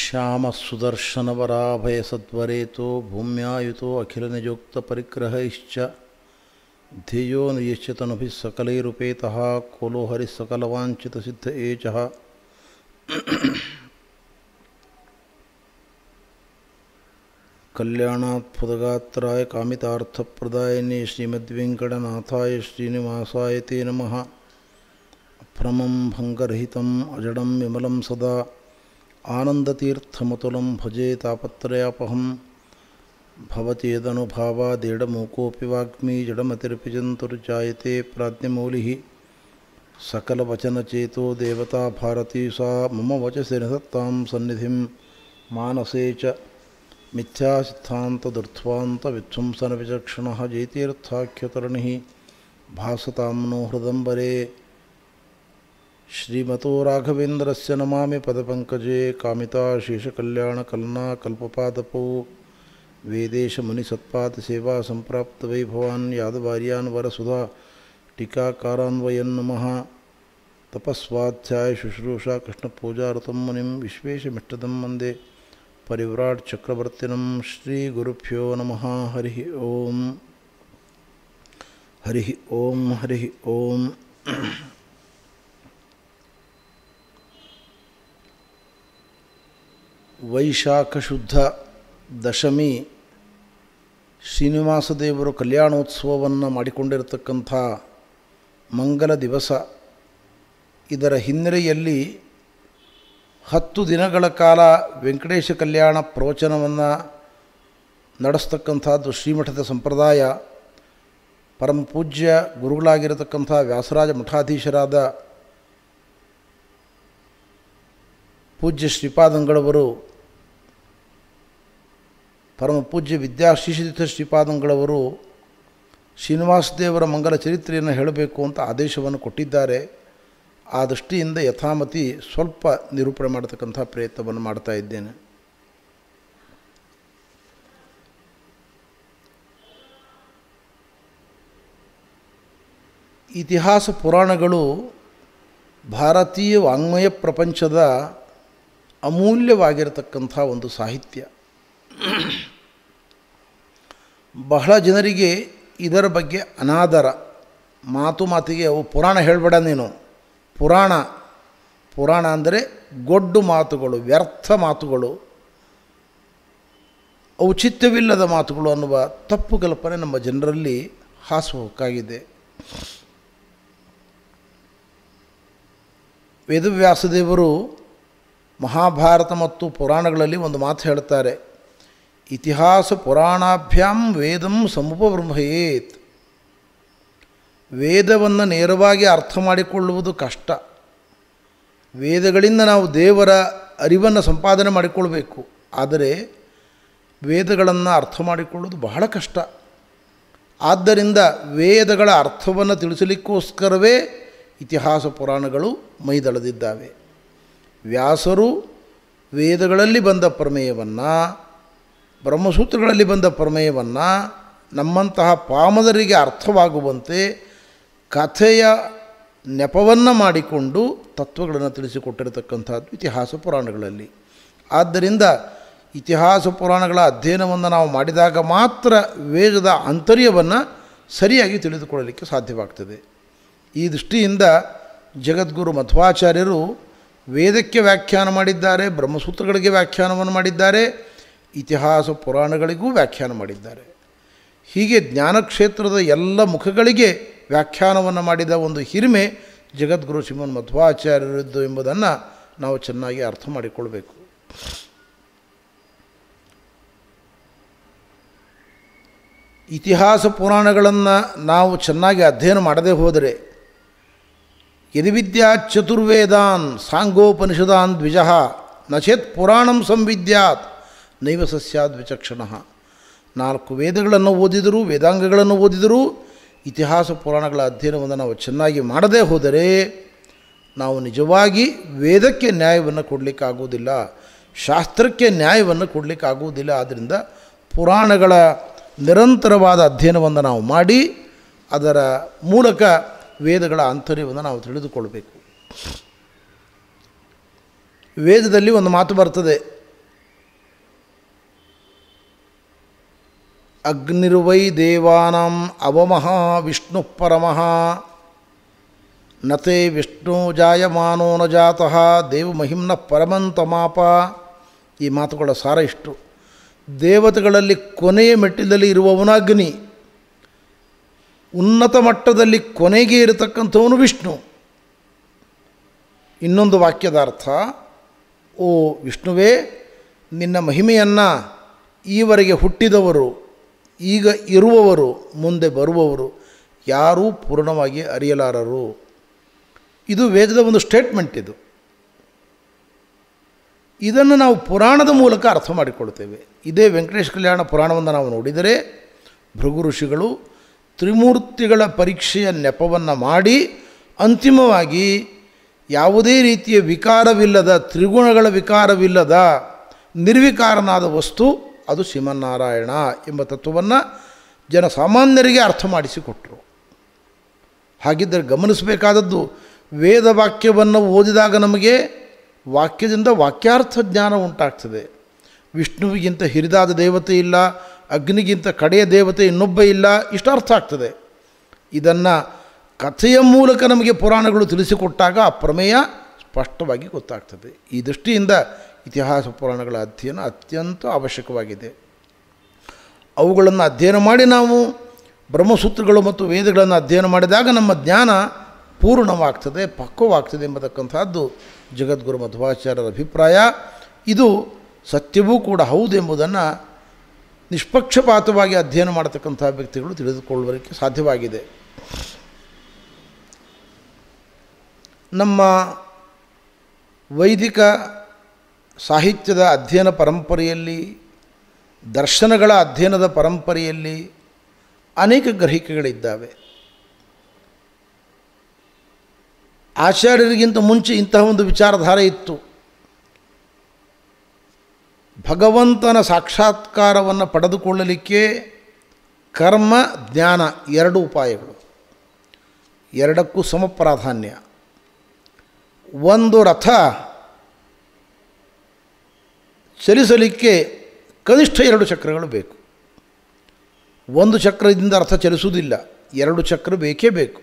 श्यामसुदर्शनवराभयसद्वरेतो भूम्यायुतो अखिलनिजोक्तपरिग्रहैश्च ध्येयो नियश्च तनुभिः सकलैरुपेतः कोलो हरिः सकलवाञ्छितसिद्ध एचः कल्याणात्फुतगात्राय कामितार्थप्रदायिने श्रीमद्वेङ्कटनाथाय श्रीनिवासाय ते नमः अप्रमं भङ्गरहितम् अजडं विमलं सदा आनन्दतीर्थमतुलं भजे तापत्रयापहं भवचेदनुभावादेडमूकोऽपि वाग्मी जडमतिरपि जन्तुर्जायते प्राज्ञमौलिः सकलवचनचेतो देवता भारती सा मम वचसि निधत्तां सन्निधिं मानसे च मिथ्यासिद्धान्तदुर्ध्वान्तविध्वंसनविचक्षणः जयतीर्थाख्यतरणिः भासतां नो हृदम्बरे श्रीमतो राघवेन्द्रस्य नमामि पदपङ्कजे कामिता शेषकल्याणकलना कल्पपादपौ वेदेशमुनिसत्पादसेवा सम्प्राप्तवैभवान् यादवार्यान् वरसुधा टीकाकारान्वयन् नमः तपस्वाध्याय शुश्रूषा कृष्णपूजारतं मुनिं विश्वेशमिष्टदं वन्दे परिव्राट् चक्रवर्तिनं श्रीगुरुभ्यो नमः हरिः ॐ हरिः ॐ हरिः ॐ ವೈಶಾಖ ಶುದ್ಧ ದಶಮಿ ಶ್ರೀನಿವಾಸ ದೇವರು ಕಲ್ಯಾಣೋತ್ಸವವನ್ನು ಮಾಡಿಕೊಂಡಿರತಕ್ಕಂಥ ಮಂಗಲ ದಿವಸ ಇದರ ಹಿನ್ನೆಲೆಯಲ್ಲಿ ಹತ್ತು ದಿನಗಳ ಕಾಲ ವೆಂಕಟೇಶ ಕಲ್ಯಾಣ ಪ್ರವಚನವನ್ನು ನಡೆಸ್ತಕ್ಕಂಥದ್ದು ಶ್ರೀಮಠದ ಸಂಪ್ರದಾಯ ಪರಮ ಪೂಜ್ಯ ಗುರುಗಳಾಗಿರತಕ್ಕಂಥ ವ್ಯಾಸರಾಜ ಮಠಾಧೀಶರಾದ ಪೂಜ್ಯ ಶ್ರೀಪಾದಂಗಳವರು ಪರಮ ಪೂಜ್ಯ ವಿದ್ಯಾಶಿಷಿತ ಶ್ರೀಪಾದಂಗಳವರು ಶ್ರೀನಿವಾಸ ದೇವರ ಮಂಗಲ ಚರಿತ್ರೆಯನ್ನು ಹೇಳಬೇಕು ಅಂತ ಆದೇಶವನ್ನು ಕೊಟ್ಟಿದ್ದಾರೆ ಆ ದೃಷ್ಟಿಯಿಂದ ಯಥಾಮತಿ ಸ್ವಲ್ಪ ನಿರೂಪಣೆ ಮಾಡತಕ್ಕಂಥ ಪ್ರಯತ್ನವನ್ನು ಮಾಡ್ತಾ ಇದ್ದೇನೆ ಇತಿಹಾಸ ಪುರಾಣಗಳು ಭಾರತೀಯ ವಾङ्ಮಯ ಪ್ರಪಂಚದ ಅಮೂಲ್ಯವಾಗಿರತಕ್ಕಂಥ ಒಂದು ಸಾಹಿತ್ಯ ಬಹಳ ಜನರಿಗೆ ಇದರ ಬಗ್ಗೆ ಅನಾದರ ಮಾತು ಮಾತಿಗೆ ಅವು ಪುರಾಣ ಹೇಳಬೇಡ ನೀನು ಪುರಾಣ ಪುರಾಣ ಅಂದರೆ ಗೊಡ್ಡು ಮಾತುಗಳು ವ್ಯರ್ಥ ಮಾತುಗಳು ಔಚಿತ್ಯವಿಲ್ಲದ ಮಾತುಗಳು ಅನ್ನುವ ತಪ್ಪು ಕಲ್ಪನೆ ನಮ್ಮ ಜನರಲ್ಲಿ ಹಾಸುಹೊಕ್ಕಾಗಿದೆ ವೇದವ್ಯಾಸದೇವರು ಮಹಾಭಾರತ ಮತ್ತು ಪುರಾಣಗಳಲ್ಲಿ ಒಂದು ಮಾತು ಹೇಳ್ತಾರೆ ಇತಿಹಾಸ ಪುರಾಣಾಭ್ಯಾಂ ವೇದಂ ಸಮುಪಬ್ರಹ್ಮಯೇತ್ ವೇದವನ್ನು ನೇರವಾಗಿ ಅರ್ಥ ಮಾಡಿಕೊಳ್ಳುವುದು ಕಷ್ಟ ವೇದಗಳಿಂದ ನಾವು ದೇವರ ಅರಿವನ್ನು ಸಂಪಾದನೆ ಮಾಡಿಕೊಳ್ಬೇಕು ಆದರೆ ವೇದಗಳನ್ನು ಅರ್ಥ ಮಾಡಿಕೊಳ್ಳೋದು ಬಹಳ ಕಷ್ಟ ಆದ್ದರಿಂದ ವೇದಗಳ ಅರ್ಥವನ್ನು ತಿಳಿಸಲಿಕ್ಕೋಸ್ಕರವೇ ಇತಿಹಾಸ ಪುರಾಣಗಳು ಮೈದಳೆದಿದ್ದಾವೆ ವ್ಯಾಸರು ವೇದಗಳಲ್ಲಿ ಬಂದ ಪ್ರಮೇಯವನ್ನು ಬ್ರಹ್ಮಸೂತ್ರಗಳಲ್ಲಿ ಬಂದ ಪ್ರಮೇಯವನ್ನು ನಮ್ಮಂತಹ ಪಾಮದರಿಗೆ ಅರ್ಥವಾಗುವಂತೆ ಕಥೆಯ ನೆಪವನ್ನು ಮಾಡಿಕೊಂಡು ತತ್ವಗಳನ್ನು ತಿಳಿಸಿಕೊಟ್ಟಿರತಕ್ಕಂಥದ್ದು ಇತಿಹಾಸ ಪುರಾಣಗಳಲ್ಲಿ ಆದ್ದರಿಂದ ಇತಿಹಾಸ ಪುರಾಣಗಳ ಅಧ್ಯಯನವನ್ನು ನಾವು ಮಾಡಿದಾಗ ಮಾತ್ರ ವೇದದ ಆಂತರ್ಯವನ್ನು ಸರಿಯಾಗಿ ತಿಳಿದುಕೊಳ್ಳಲಿಕ್ಕೆ ಸಾಧ್ಯವಾಗ್ತದೆ ಈ ದೃಷ್ಟಿಯಿಂದ ಜಗದ್ಗುರು ಮಧ್ವಾಚಾರ್ಯರು ವೇದಕ್ಕೆ ವ್ಯಾಖ್ಯಾನ ಮಾಡಿದ್ದಾರೆ ಬ್ರಹ್ಮಸೂತ್ರಗಳಿಗೆ ವ್ಯಾಖ್ಯಾನವನ್ನು ಮಾಡಿದ್ದಾರೆ ಇತಿಹಾಸ ಪುರಾಣಗಳಿಗೂ ವ್ಯಾಖ್ಯಾನ ಮಾಡಿದ್ದಾರೆ ಹೀಗೆ ಜ್ಞಾನಕ್ಷೇತ್ರದ ಎಲ್ಲ ಮುಖಗಳಿಗೆ ವ್ಯಾಖ್ಯಾನವನ್ನು ಮಾಡಿದ ಒಂದು ಹಿರಿಮೆ ಜಗದ್ಗುರು ಶ್ರೀಮನ್ ಮಧ್ವಾಚಾರ್ಯರದ್ದು ಎಂಬುದನ್ನು ನಾವು ಚೆನ್ನಾಗಿ ಅರ್ಥ ಮಾಡಿಕೊಳ್ಬೇಕು ಇತಿಹಾಸ ಪುರಾಣಗಳನ್ನು ನಾವು ಚೆನ್ನಾಗಿ ಅಧ್ಯಯನ ಮಾಡದೇ ಹೋದರೆ ಯದಿವಿದ್ಯಾ ಚತುರ್ವೇದಾನ್ ಸಾಂಗೋಪನಿಷದಾನ್ ದ್ವಿಜ ನಚೇತ್ ಪುರಾಣಂ ಸಂವಿದ್ಯಾತ್ ನೈವ ಸಸ್ಯಾದ್ ವಿಚಕ್ಷಣ ನಾಲ್ಕು ವೇದಗಳನ್ನು ಓದಿದರೂ ವೇದಾಂಗಗಳನ್ನು ಓದಿದರೂ ಇತಿಹಾಸ ಪುರಾಣಗಳ ಅಧ್ಯಯನವನ್ನು ನಾವು ಚೆನ್ನಾಗಿ ಮಾಡದೇ ಹೋದರೆ ನಾವು ನಿಜವಾಗಿ ವೇದಕ್ಕೆ ನ್ಯಾಯವನ್ನು ಕೊಡಲಿಕ್ಕಾಗುವುದಿಲ್ಲ ಶಾಸ್ತ್ರಕ್ಕೆ ನ್ಯಾಯವನ್ನು ಕೊಡಲಿಕ್ಕಾಗುವುದಿಲ್ಲ ಆದ್ದರಿಂದ ಪುರಾಣಗಳ ನಿರಂತರವಾದ ಅಧ್ಯಯನವನ್ನು ನಾವು ಮಾಡಿ ಅದರ ಮೂಲಕ ವೇದಗಳ ಆಂತರ್ಯವನ್ನು ನಾವು ತಿಳಿದುಕೊಳ್ಬೇಕು ವೇದದಲ್ಲಿ ಒಂದು ಮಾತು ಬರ್ತದೆ ಅಗ್ನಿರ್ವೈ ದೇವಾನಾಂ ಅವಮಃ ವಿಷ್ಣು ಪರಮಃ ನತೆ ವಿಷ್ಣು ಜಾಯಮಾನೋ ನ ಜಾತಃ ದೇವಮಹಿಮ್ನ ಪರಮಂತಮಾಪ ಈ ಮಾತುಗಳ ಸಾರ ಇಷ್ಟು ದೇವತೆಗಳಲ್ಲಿ ಕೊನೆಯ ಮೆಟ್ಟಿಲಲ್ಲಿ ಇರುವವನು ಅಗ್ನಿ ಉನ್ನತ ಮಟ್ಟದಲ್ಲಿ ಕೊನೆಗೆ ಇರತಕ್ಕಂಥವನು ವಿಷ್ಣು ಇನ್ನೊಂದು ವಾಕ್ಯದ ಅರ್ಥ ಓ ವಿಷ್ಣುವೇ ನಿನ್ನ ಮಹಿಮೆಯನ್ನು ಈವರೆಗೆ ಹುಟ್ಟಿದವರು ಈಗ ಇರುವವರು ಮುಂದೆ ಬರುವವರು ಯಾರೂ ಪೂರ್ಣವಾಗಿ ಅರಿಯಲಾರರು ಇದು ವೇದದ ಒಂದು ಸ್ಟೇಟ್ಮೆಂಟ್ ಇದು ಇದನ್ನು ನಾವು ಪುರಾಣದ ಮೂಲಕ ಅರ್ಥ ಮಾಡಿಕೊಳ್ತೇವೆ ಇದೇ ವೆಂಕಟೇಶ ಕಲ್ಯಾಣ ಪುರಾಣವನ್ನು ನಾವು ನೋಡಿದರೆ ಭೃಗು ಋಷಿಗಳು ತ್ರಿಮೂರ್ತಿಗಳ ಪರೀಕ್ಷೆಯ ನೆಪವನ್ನು ಮಾಡಿ ಅಂತಿಮವಾಗಿ ಯಾವುದೇ ರೀತಿಯ ವಿಕಾರವಿಲ್ಲದ ತ್ರಿಗುಣಗಳ ವಿಕಾರವಿಲ್ಲದ ನಿರ್ವಿಕಾರನಾದ ವಸ್ತು ಅದು ಶ್ರೀಮನ್ನಾರಾಯಣ ಎಂಬ ತತ್ವವನ್ನು ಜನಸಾಮಾನ್ಯರಿಗೆ ಅರ್ಥ ಮಾಡಿಸಿಕೊಟ್ಟರು ಹಾಗಿದ್ದರೆ ಗಮನಿಸಬೇಕಾದದ್ದು ವೇದ ವಾಕ್ಯವನ್ನು ಓದಿದಾಗ ನಮಗೆ ವಾಕ್ಯದಿಂದ ವಾಕ್ಯಾರ್ಥ ಜ್ಞಾನ ಉಂಟಾಗ್ತದೆ ವಿಷ್ಣುವಿಗಿಂತ ಹಿರಿದಾದ ದೇವತೆ ಇಲ್ಲ ಅಗ್ನಿಗಿಂತ ಕಡೆಯ ದೇವತೆ ಇನ್ನೊಬ್ಬ ಇಲ್ಲ ಇಷ್ಟು ಅರ್ಥ ಆಗ್ತದೆ ಇದನ್ನು ಕಥೆಯ ಮೂಲಕ ನಮಗೆ ಪುರಾಣಗಳು ತಿಳಿಸಿಕೊಟ್ಟಾಗ ಆ ಪ್ರಮೇಯ ಸ್ಪಷ್ಟವಾಗಿ ಗೊತ್ತಾಗ್ತದೆ ಈ ದೃಷ್ಟಿಯಿಂದ ಇತಿಹಾಸ ಪುರಾಣಗಳ ಅಧ್ಯಯನ ಅತ್ಯಂತ ಅವಶ್ಯಕವಾಗಿದೆ ಅವುಗಳನ್ನು ಅಧ್ಯಯನ ಮಾಡಿ ನಾವು ಬ್ರಹ್ಮಸೂತ್ರಗಳು ಮತ್ತು ವೇದಗಳನ್ನು ಅಧ್ಯಯನ ಮಾಡಿದಾಗ ನಮ್ಮ ಜ್ಞಾನ ಪೂರ್ಣವಾಗ್ತದೆ ಪಕ್ವವಾಗ್ತದೆ ಎಂಬತಕ್ಕಂಥದ್ದು ಜಗದ್ಗುರು ಮಧ್ವಾಚಾರ್ಯರ ಅಭಿಪ್ರಾಯ ಇದು ಸತ್ಯವೂ ಕೂಡ ಹೌದೆಂಬುದನ್ನು ನಿಷ್ಪಕ್ಷಪಾತವಾಗಿ ಅಧ್ಯಯನ ಮಾಡತಕ್ಕಂಥ ವ್ಯಕ್ತಿಗಳು ತಿಳಿದುಕೊಳ್ಳುವುದಕ್ಕೆ ಸಾಧ್ಯವಾಗಿದೆ ನಮ್ಮ ವೈದಿಕ ಸಾಹಿತ್ಯದ ಅಧ್ಯಯನ ಪರಂಪರೆಯಲ್ಲಿ ದರ್ಶನಗಳ ಅಧ್ಯಯನದ ಪರಂಪರೆಯಲ್ಲಿ ಅನೇಕ ಗ್ರಹಿಕೆಗಳಿದ್ದಾವೆ ಆಚಾರ್ಯರಿಗಿಂತ ಮುಂಚೆ ಇಂತಹ ಒಂದು ವಿಚಾರಧಾರೆ ಇತ್ತು ಭಗವಂತನ ಸಾಕ್ಷಾತ್ಕಾರವನ್ನು ಪಡೆದುಕೊಳ್ಳಲಿಕ್ಕೆ ಕರ್ಮ ಜ್ಞಾನ ಎರಡು ಉಪಾಯಗಳು ಎರಡಕ್ಕೂ ಸಮ ಪ್ರಾಧಾನ್ಯ ಒಂದು ರಥ ಚಲಿಸಲಿಕ್ಕೆ ಕನಿಷ್ಠ ಎರಡು ಚಕ್ರಗಳು ಬೇಕು ಒಂದು ಚಕ್ರದಿಂದ ರಥ ಚಲಿಸುವುದಿಲ್ಲ ಎರಡು ಚಕ್ರ ಬೇಕೇ ಬೇಕು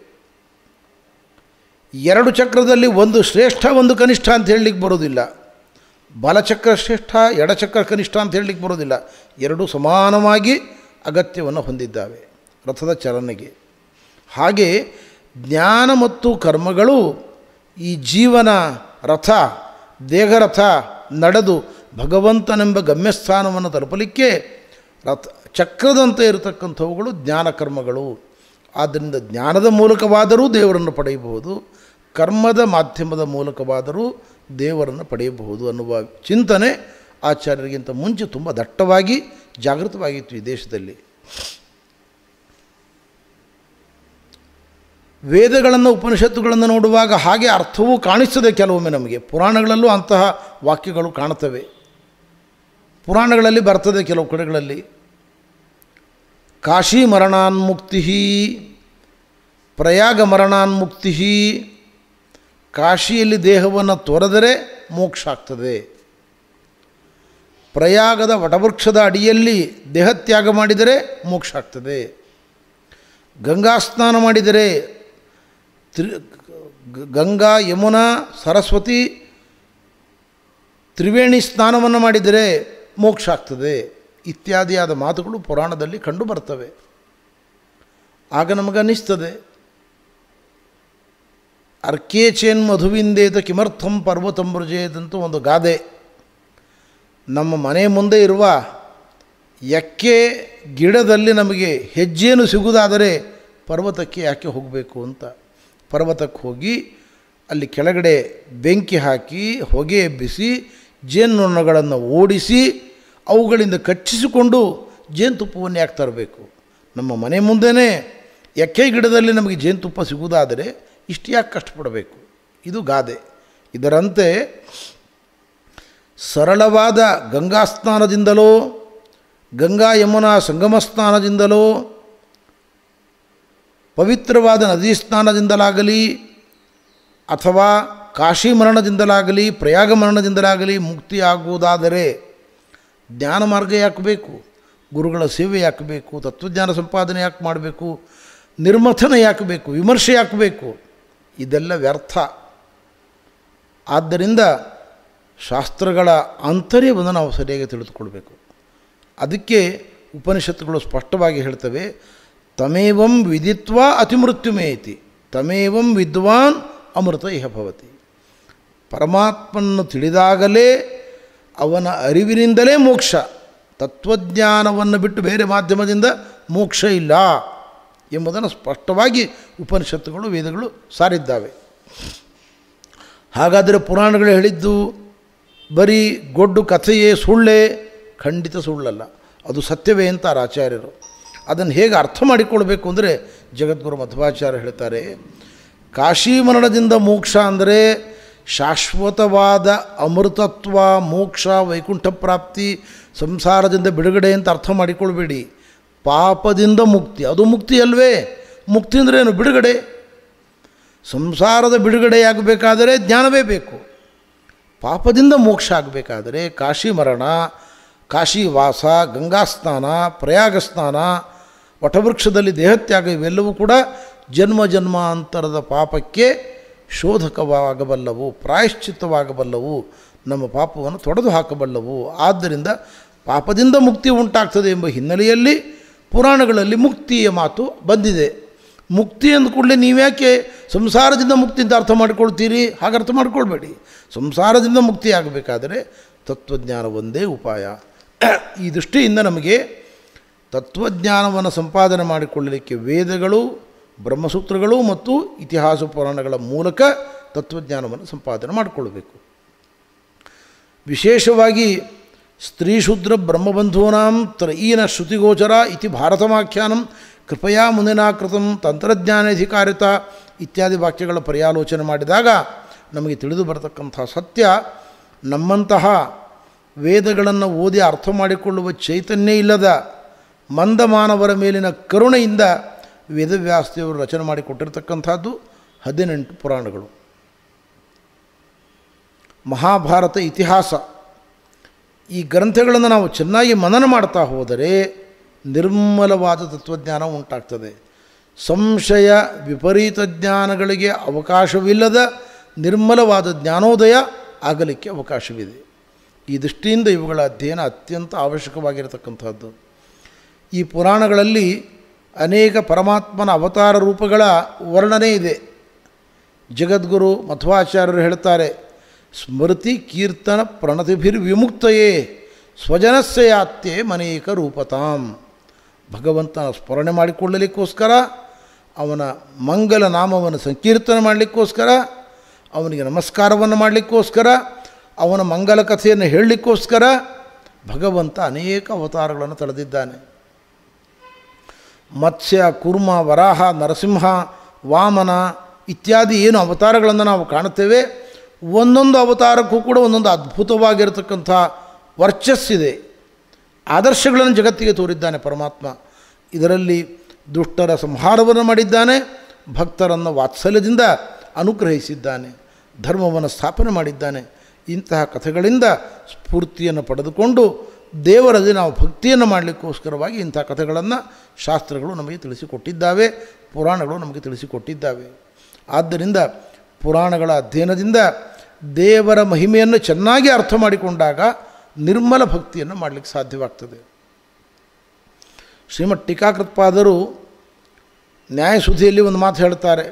ಎರಡು ಚಕ್ರದಲ್ಲಿ ಒಂದು ಶ್ರೇಷ್ಠ ಒಂದು ಕನಿಷ್ಠ ಅಂತ ಹೇಳಲಿಕ್ಕೆ ಬರೋದಿಲ್ಲ ಬಲಚಕ್ರ ಶ್ರೇಷ್ಠ ಎಡಚಕ್ರ ಕನಿಷ್ಠ ಅಂತ ಹೇಳಲಿಕ್ಕೆ ಬರೋದಿಲ್ಲ ಎರಡೂ ಸಮಾನವಾಗಿ ಅಗತ್ಯವನ್ನು ಹೊಂದಿದ್ದಾವೆ ರಥದ ಚಲನೆಗೆ ಹಾಗೆ ಜ್ಞಾನ ಮತ್ತು ಕರ್ಮಗಳು ಈ ಜೀವನ ರಥ ದೇಹರಥ ನಡೆದು ಭಗವಂತನೆಂಬ ಗಮ್ಯಸ್ಥಾನವನ್ನು ತಲುಪಲಿಕ್ಕೆ ರಥ ಚಕ್ರದಂತೆ ಇರತಕ್ಕಂಥವುಗಳು ಜ್ಞಾನ ಕರ್ಮಗಳು ಆದ್ದರಿಂದ ಜ್ಞಾನದ ಮೂಲಕವಾದರೂ ದೇವರನ್ನು ಪಡೆಯಬಹುದು ಕರ್ಮದ ಮಾಧ್ಯಮದ ಮೂಲಕವಾದರೂ ದೇವರನ್ನು ಪಡೆಯಬಹುದು ಅನ್ನುವ ಚಿಂತನೆ ಆಚಾರ್ಯರಿಗಿಂತ ಮುಂಚೆ ತುಂಬ ದಟ್ಟವಾಗಿ ಜಾಗೃತವಾಗಿತ್ತು ಈ ದೇಶದಲ್ಲಿ ವೇದಗಳನ್ನು ಉಪನಿಷತ್ತುಗಳನ್ನು ನೋಡುವಾಗ ಹಾಗೆ ಅರ್ಥವೂ ಕಾಣಿಸ್ತದೆ ಕೆಲವೊಮ್ಮೆ ನಮಗೆ ಪುರಾಣಗಳಲ್ಲೂ ಅಂತಹ ವಾಕ್ಯಗಳು ಕಾಣುತ್ತವೆ ಪುರಾಣಗಳಲ್ಲಿ ಬರ್ತದೆ ಕೆಲವು ಕಡೆಗಳಲ್ಲಿ ಕಾಶಿ ಮರಣಾನ್ಮುಕ್ತಿ ಪ್ರಯಾಗ ಮರಣಾನ್ಮುಕ್ತಿ ಕಾಶಿಯಲ್ಲಿ ದೇಹವನ್ನು ತೊರೆದರೆ ಮೋಕ್ಷ ಆಗ್ತದೆ ಪ್ರಯಾಗದ ವಟವೃಕ್ಷದ ಅಡಿಯಲ್ಲಿ ದೇಹತ್ಯಾಗ ಮಾಡಿದರೆ ಮೋಕ್ಷ ಆಗ್ತದೆ ಗಂಗಾ ಸ್ನಾನ ಮಾಡಿದರೆ ತ್ರಿ ಗಂಗಾ ಯಮುನಾ ಸರಸ್ವತಿ ತ್ರಿವೇಣಿ ಸ್ನಾನವನ್ನು ಮಾಡಿದರೆ ಮೋಕ್ಷ ಆಗ್ತದೆ ಇತ್ಯಾದಿಯಾದ ಮಾತುಗಳು ಪುರಾಣದಲ್ಲಿ ಕಂಡು ಬರ್ತವೆ ಆಗ ನಮಗನ್ನಿಸ್ತದೆ ಅರ್ಕೇಚೇನ್ ಮಧುವಿಂದೇತ ಕಿಮರ್ಥಂ ಪರ್ವತಂ ಅಂತ ಒಂದು ಗಾದೆ ನಮ್ಮ ಮನೆ ಮುಂದೆ ಇರುವ ಎಕ್ಕೆ ಗಿಡದಲ್ಲಿ ನಮಗೆ ಹೆಜ್ಜೇನು ಸಿಗುವುದಾದರೆ ಪರ್ವತಕ್ಕೆ ಯಾಕೆ ಹೋಗಬೇಕು ಅಂತ ಪರ್ವತಕ್ಕೆ ಹೋಗಿ ಅಲ್ಲಿ ಕೆಳಗಡೆ ಬೆಂಕಿ ಹಾಕಿ ಹೊಗೆ ಎಬ್ಬಿಸಿ ಜೇನುನೊಣಗಳನ್ನು ಓಡಿಸಿ ಅವುಗಳಿಂದ ಕಚ್ಚಿಸಿಕೊಂಡು ಜೇನುತುಪ್ಪವನ್ನು ಯಾಕೆ ತರಬೇಕು ನಮ್ಮ ಮನೆ ಮುಂದೆಯೇ ಎಕ್ಕೆ ಗಿಡದಲ್ಲಿ ನಮಗೆ ಜೇನುತುಪ್ಪ ಸಿಗುವುದಾದರೆ ಇಷ್ಟು ಯಾಕೆ ಕಷ್ಟಪಡಬೇಕು ಇದು ಗಾದೆ ಇದರಂತೆ ಸರಳವಾದ ಗಂಗಾ ಸ್ನಾನದಿಂದಲೋ ಗಂಗಾ ಯಮುನಾ ಸಂಗಮ ಸ್ನಾನದಿಂದಲೋ ಪವಿತ್ರವಾದ ನದಿ ಸ್ನಾನದಿಂದಲಾಗಲಿ ಅಥವಾ ಕಾಶಿ ಮರಣದಿಂದಲಾಗಲಿ ಪ್ರಯಾಗ ಮರಣದಿಂದಲಾಗಲಿ ಮುಕ್ತಿಯಾಗುವುದಾದರೆ ಜ್ಞಾನ ಮಾರ್ಗ ಯಾಕೆ ಬೇಕು ಗುರುಗಳ ಸೇವೆ ಯಾಕೆ ಬೇಕು ತತ್ವಜ್ಞಾನ ಸಂಪಾದನೆ ಯಾಕೆ ಮಾಡಬೇಕು ನಿರ್ಮಥನ ಯಾಕೆ ಬೇಕು ವಿಮರ್ಶೆ ಯಾಕೆ ಬೇಕು ಇದೆಲ್ಲ ವ್ಯರ್ಥ ಆದ್ದರಿಂದ ಶಾಸ್ತ್ರಗಳ ಆಂತರ್ಯವನ್ನು ನಾವು ಸರಿಯಾಗಿ ತಿಳಿದುಕೊಳ್ಬೇಕು ಅದಕ್ಕೆ ಉಪನಿಷತ್ತುಗಳು ಸ್ಪಷ್ಟವಾಗಿ ಹೇಳ್ತವೆ ತಮೇವಂ ವಿದಿತ್ವ ಅತಿಮೃತ್ಯುಮೇತಿ ತಮೇವಂ ವಿದ್ವಾನ್ ಅಮೃತ ಇಹ ಭವತಿ ಪರಮಾತ್ಮನ್ನು ತಿಳಿದಾಗಲೇ ಅವನ ಅರಿವಿನಿಂದಲೇ ಮೋಕ್ಷ ತತ್ವಜ್ಞಾನವನ್ನು ಬಿಟ್ಟು ಬೇರೆ ಮಾಧ್ಯಮದಿಂದ ಮೋಕ್ಷ ಇಲ್ಲ ಎಂಬುದನ್ನು ಸ್ಪಷ್ಟವಾಗಿ ಉಪನಿಷತ್ತುಗಳು ವೇದಗಳು ಸಾರಿದ್ದಾವೆ ಹಾಗಾದರೆ ಪುರಾಣಗಳು ಹೇಳಿದ್ದು ಬರೀ ಗೊಡ್ಡು ಕಥೆಯೇ ಸುಳ್ಳೇ ಖಂಡಿತ ಸುಳ್ಳಲ್ಲ ಅದು ಸತ್ಯವೇ ಅಂತಾರೆ ಆಚಾರ್ಯರು ಅದನ್ನು ಹೇಗೆ ಅರ್ಥ ಮಾಡಿಕೊಳ್ಬೇಕು ಅಂದರೆ ಜಗದ್ಗುರು ಮಧ್ವಾಚಾರ್ಯ ಹೇಳ್ತಾರೆ ಕಾಶೀಮರಣದಿಂದ ಮೋಕ್ಷ ಅಂದರೆ ಶಾಶ್ವತವಾದ ಅಮೃತತ್ವ ಮೋಕ್ಷ ವೈಕುಂಠ ಪ್ರಾಪ್ತಿ ಸಂಸಾರದಿಂದ ಬಿಡುಗಡೆ ಅಂತ ಅರ್ಥ ಮಾಡಿಕೊಳ್ಬೇಡಿ ಪಾಪದಿಂದ ಮುಕ್ತಿ ಅದು ಮುಕ್ತಿ ಅಲ್ವೇ ಮುಕ್ತಿ ಅಂದರೆ ಏನು ಬಿಡುಗಡೆ ಸಂಸಾರದ ಬಿಡುಗಡೆಯಾಗಬೇಕಾದರೆ ಜ್ಞಾನವೇ ಬೇಕು ಪಾಪದಿಂದ ಮೋಕ್ಷ ಆಗಬೇಕಾದರೆ ಕಾಶಿ ಮರಣ ಕಾಶಿ ವಾಸ ಗಂಗಾ ಸ್ನಾನ ಪ್ರಯಾಗ ಸ್ನಾನ ವಟವೃಕ್ಷದಲ್ಲಿ ದೇಹತ್ಯಾಗ ಇವೆಲ್ಲವೂ ಕೂಡ ಜನ್ಮ ಜನ್ಮಾಂತರದ ಪಾಪಕ್ಕೆ ಶೋಧಕವಾಗಬಲ್ಲವು ಪ್ರಾಯಶ್ಚಿತ್ತವಾಗಬಲ್ಲವು ನಮ್ಮ ಪಾಪವನ್ನು ತೊಡೆದು ಹಾಕಬಲ್ಲವು ಆದ್ದರಿಂದ ಪಾಪದಿಂದ ಮುಕ್ತಿ ಉಂಟಾಗ್ತದೆ ಎಂಬ ಹಿನ್ನೆಲೆಯಲ್ಲಿ ಪುರಾಣಗಳಲ್ಲಿ ಮುಕ್ತಿಯ ಮಾತು ಬಂದಿದೆ ಮುಕ್ತಿ ಅಂದ ಕೂಡಲೇ ನೀವ್ಯಾಕೆ ಸಂಸಾರದಿಂದ ಮುಕ್ತಿ ಅಂತ ಅರ್ಥ ಮಾಡ್ಕೊಳ್ತೀರಿ ಹಾಗೆ ಅರ್ಥ ಮಾಡ್ಕೊಳ್ಬೇಡಿ ಸಂಸಾರದಿಂದ ಮುಕ್ತಿ ಆಗಬೇಕಾದರೆ ತತ್ವಜ್ಞಾನ ಒಂದೇ ಉಪಾಯ ಈ ದೃಷ್ಟಿಯಿಂದ ನಮಗೆ ತತ್ವಜ್ಞಾನವನ್ನು ಸಂಪಾದನೆ ಮಾಡಿಕೊಳ್ಳಲಿಕ್ಕೆ ವೇದಗಳು ಬ್ರಹ್ಮಸೂತ್ರಗಳು ಮತ್ತು ಇತಿಹಾಸ ಪುರಾಣಗಳ ಮೂಲಕ ತತ್ವಜ್ಞಾನವನ್ನು ಸಂಪಾದನೆ ಮಾಡಿಕೊಳ್ಳಬೇಕು ವಿಶೇಷವಾಗಿ ಸ್ತ್ರೀಶೂದ್ರ ಬ್ರಹ್ಮಬಂಧೂನಾಂ ತ್ರಯೀನ ಶ್ರುತಿಗೋಚರ ಇತಿ ಭಾರತಮಾಖ್ಯಾನಂ ಕೃಪಯಾ ಮುನಿನಾ ಕೃತಂ ತಂತ್ರಜ್ಞಾನಾಧಿಕಾರಿತ ಇತ್ಯಾದಿ ವಾಕ್ಯಗಳ ಪರ್ಯಾಲೋಚನೆ ಮಾಡಿದಾಗ ನಮಗೆ ತಿಳಿದು ಬರತಕ್ಕಂಥ ಸತ್ಯ ನಮ್ಮಂತಹ ವೇದಗಳನ್ನು ಓದಿ ಅರ್ಥ ಮಾಡಿಕೊಳ್ಳುವ ಚೈತನ್ಯ ಇಲ್ಲದ ಮಂದ ಮಾನವರ ಮೇಲಿನ ಕರುಣೆಯಿಂದ ವೇದವ್ಯಾಸದೇವರು ರಚನೆ ಮಾಡಿಕೊಟ್ಟಿರ್ತಕ್ಕಂಥದ್ದು ಹದಿನೆಂಟು ಪುರಾಣಗಳು ಮಹಾಭಾರತ ಇತಿಹಾಸ ಈ ಗ್ರಂಥಗಳನ್ನು ನಾವು ಚೆನ್ನಾಗಿ ಮನನ ಮಾಡ್ತಾ ಹೋದರೆ ನಿರ್ಮಲವಾದ ತತ್ವಜ್ಞಾನ ಉಂಟಾಗ್ತದೆ ಸಂಶಯ ವಿಪರೀತ ಜ್ಞಾನಗಳಿಗೆ ಅವಕಾಶವಿಲ್ಲದ ನಿರ್ಮಲವಾದ ಜ್ಞಾನೋದಯ ಆಗಲಿಕ್ಕೆ ಅವಕಾಶವಿದೆ ಈ ದೃಷ್ಟಿಯಿಂದ ಇವುಗಳ ಅಧ್ಯಯನ ಅತ್ಯಂತ ಅವಶ್ಯಕವಾಗಿರತಕ್ಕಂಥದ್ದು ಈ ಪುರಾಣಗಳಲ್ಲಿ ಅನೇಕ ಪರಮಾತ್ಮನ ಅವತಾರ ರೂಪಗಳ ವರ್ಣನೆ ಇದೆ ಜಗದ್ಗುರು ಮಧ್ವಾಚಾರ್ಯರು ಹೇಳ್ತಾರೆ ಸ್ಮೃತಿ ಕೀರ್ತನ ಪ್ರಣತಿಭಿರ್ ವಿಮುಕ್ತಯೇ ಸ್ವಜನಸ್ಯ ಯಾತ್ಯೆ ಮನೇಕ ರೂಪತಾಂ ಭಗವಂತನ ಸ್ಮರಣೆ ಮಾಡಿಕೊಳ್ಳಲಿಕ್ಕೋಸ್ಕರ ಅವನ ಮಂಗಲ ನಾಮವನ್ನು ಸಂಕೀರ್ತನೆ ಮಾಡಲಿಕ್ಕೋಸ್ಕರ ಅವನಿಗೆ ನಮಸ್ಕಾರವನ್ನು ಮಾಡಲಿಕ್ಕೋಸ್ಕರ ಅವನ ಮಂಗಲ ಕಥೆಯನ್ನು ಹೇಳಲಿಕ್ಕೋಸ್ಕರ ಭಗವಂತ ಅನೇಕ ಅವತಾರಗಳನ್ನು ತಳೆದಿದ್ದಾನೆ ಮತ್ಸ್ಯ ಕೂರ್ಮ ವರಾಹ ನರಸಿಂಹ ವಾಮನ ಇತ್ಯಾದಿ ಏನು ಅವತಾರಗಳನ್ನು ನಾವು ಕಾಣುತ್ತೇವೆ ಒಂದೊಂದು ಅವತಾರಕ್ಕೂ ಕೂಡ ಒಂದೊಂದು ಅದ್ಭುತವಾಗಿರತಕ್ಕಂಥ ವರ್ಚಸ್ಸಿದೆ ಆದರ್ಶಗಳನ್ನು ಜಗತ್ತಿಗೆ ತೋರಿದ್ದಾನೆ ಪರಮಾತ್ಮ ಇದರಲ್ಲಿ ದುಷ್ಟರ ಸಂಹಾರವನ್ನು ಮಾಡಿದ್ದಾನೆ ಭಕ್ತರನ್ನು ವಾತ್ಸಲ್ಯದಿಂದ ಅನುಗ್ರಹಿಸಿದ್ದಾನೆ ಧರ್ಮವನ್ನು ಸ್ಥಾಪನೆ ಮಾಡಿದ್ದಾನೆ ಇಂತಹ ಕಥೆಗಳಿಂದ ಸ್ಫೂರ್ತಿಯನ್ನು ಪಡೆದುಕೊಂಡು ದೇವರಲ್ಲಿ ನಾವು ಭಕ್ತಿಯನ್ನು ಮಾಡಲಿಕ್ಕೋಸ್ಕರವಾಗಿ ಇಂಥ ಕಥೆಗಳನ್ನು ಶಾಸ್ತ್ರಗಳು ನಮಗೆ ತಿಳಿಸಿಕೊಟ್ಟಿದ್ದಾವೆ ಪುರಾಣಗಳು ನಮಗೆ ತಿಳಿಸಿಕೊಟ್ಟಿದ್ದಾವೆ ಆದ್ದರಿಂದ ಪುರಾಣಗಳ ಅಧ್ಯಯನದಿಂದ ದೇವರ ಮಹಿಮೆಯನ್ನು ಚೆನ್ನಾಗಿ ಅರ್ಥ ಮಾಡಿಕೊಂಡಾಗ ನಿರ್ಮಲ ಭಕ್ತಿಯನ್ನು ಮಾಡಲಿಕ್ಕೆ ಸಾಧ್ಯವಾಗ್ತದೆ ಶ್ರೀಮಠ್ ಟೀಕಾಕೃತ್ಪಾದರು ನ್ಯಾಯಸುಧಿಯಲ್ಲಿ ಒಂದು ಮಾತು ಹೇಳ್ತಾರೆ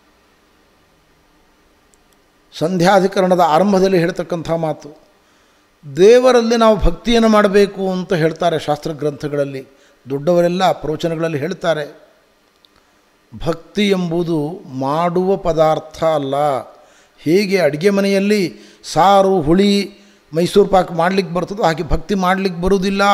ಸಂಧ್ಯಾಧಿಕರಣದ ಆರಂಭದಲ್ಲಿ ಹೇಳ್ತಕ್ಕಂಥ ಮಾತು ದೇವರಲ್ಲಿ ನಾವು ಭಕ್ತಿಯನ್ನು ಮಾಡಬೇಕು ಅಂತ ಹೇಳ್ತಾರೆ ಶಾಸ್ತ್ರಗ್ರಂಥಗಳಲ್ಲಿ ದೊಡ್ಡವರೆಲ್ಲ ಪ್ರವಚನಗಳಲ್ಲಿ ಹೇಳ್ತಾರೆ ಭಕ್ತಿ ಎಂಬುದು ಮಾಡುವ ಪದಾರ್ಥ ಅಲ್ಲ ಹೇಗೆ ಅಡುಗೆ ಮನೆಯಲ್ಲಿ ಸಾರು ಹುಳಿ ಮೈಸೂರು ಪಾಕ್ ಮಾಡಲಿಕ್ಕೆ ಬರ್ತದೋ ಹಾಗೆ ಭಕ್ತಿ ಮಾಡಲಿಕ್ಕೆ ಬರುವುದಿಲ್ಲ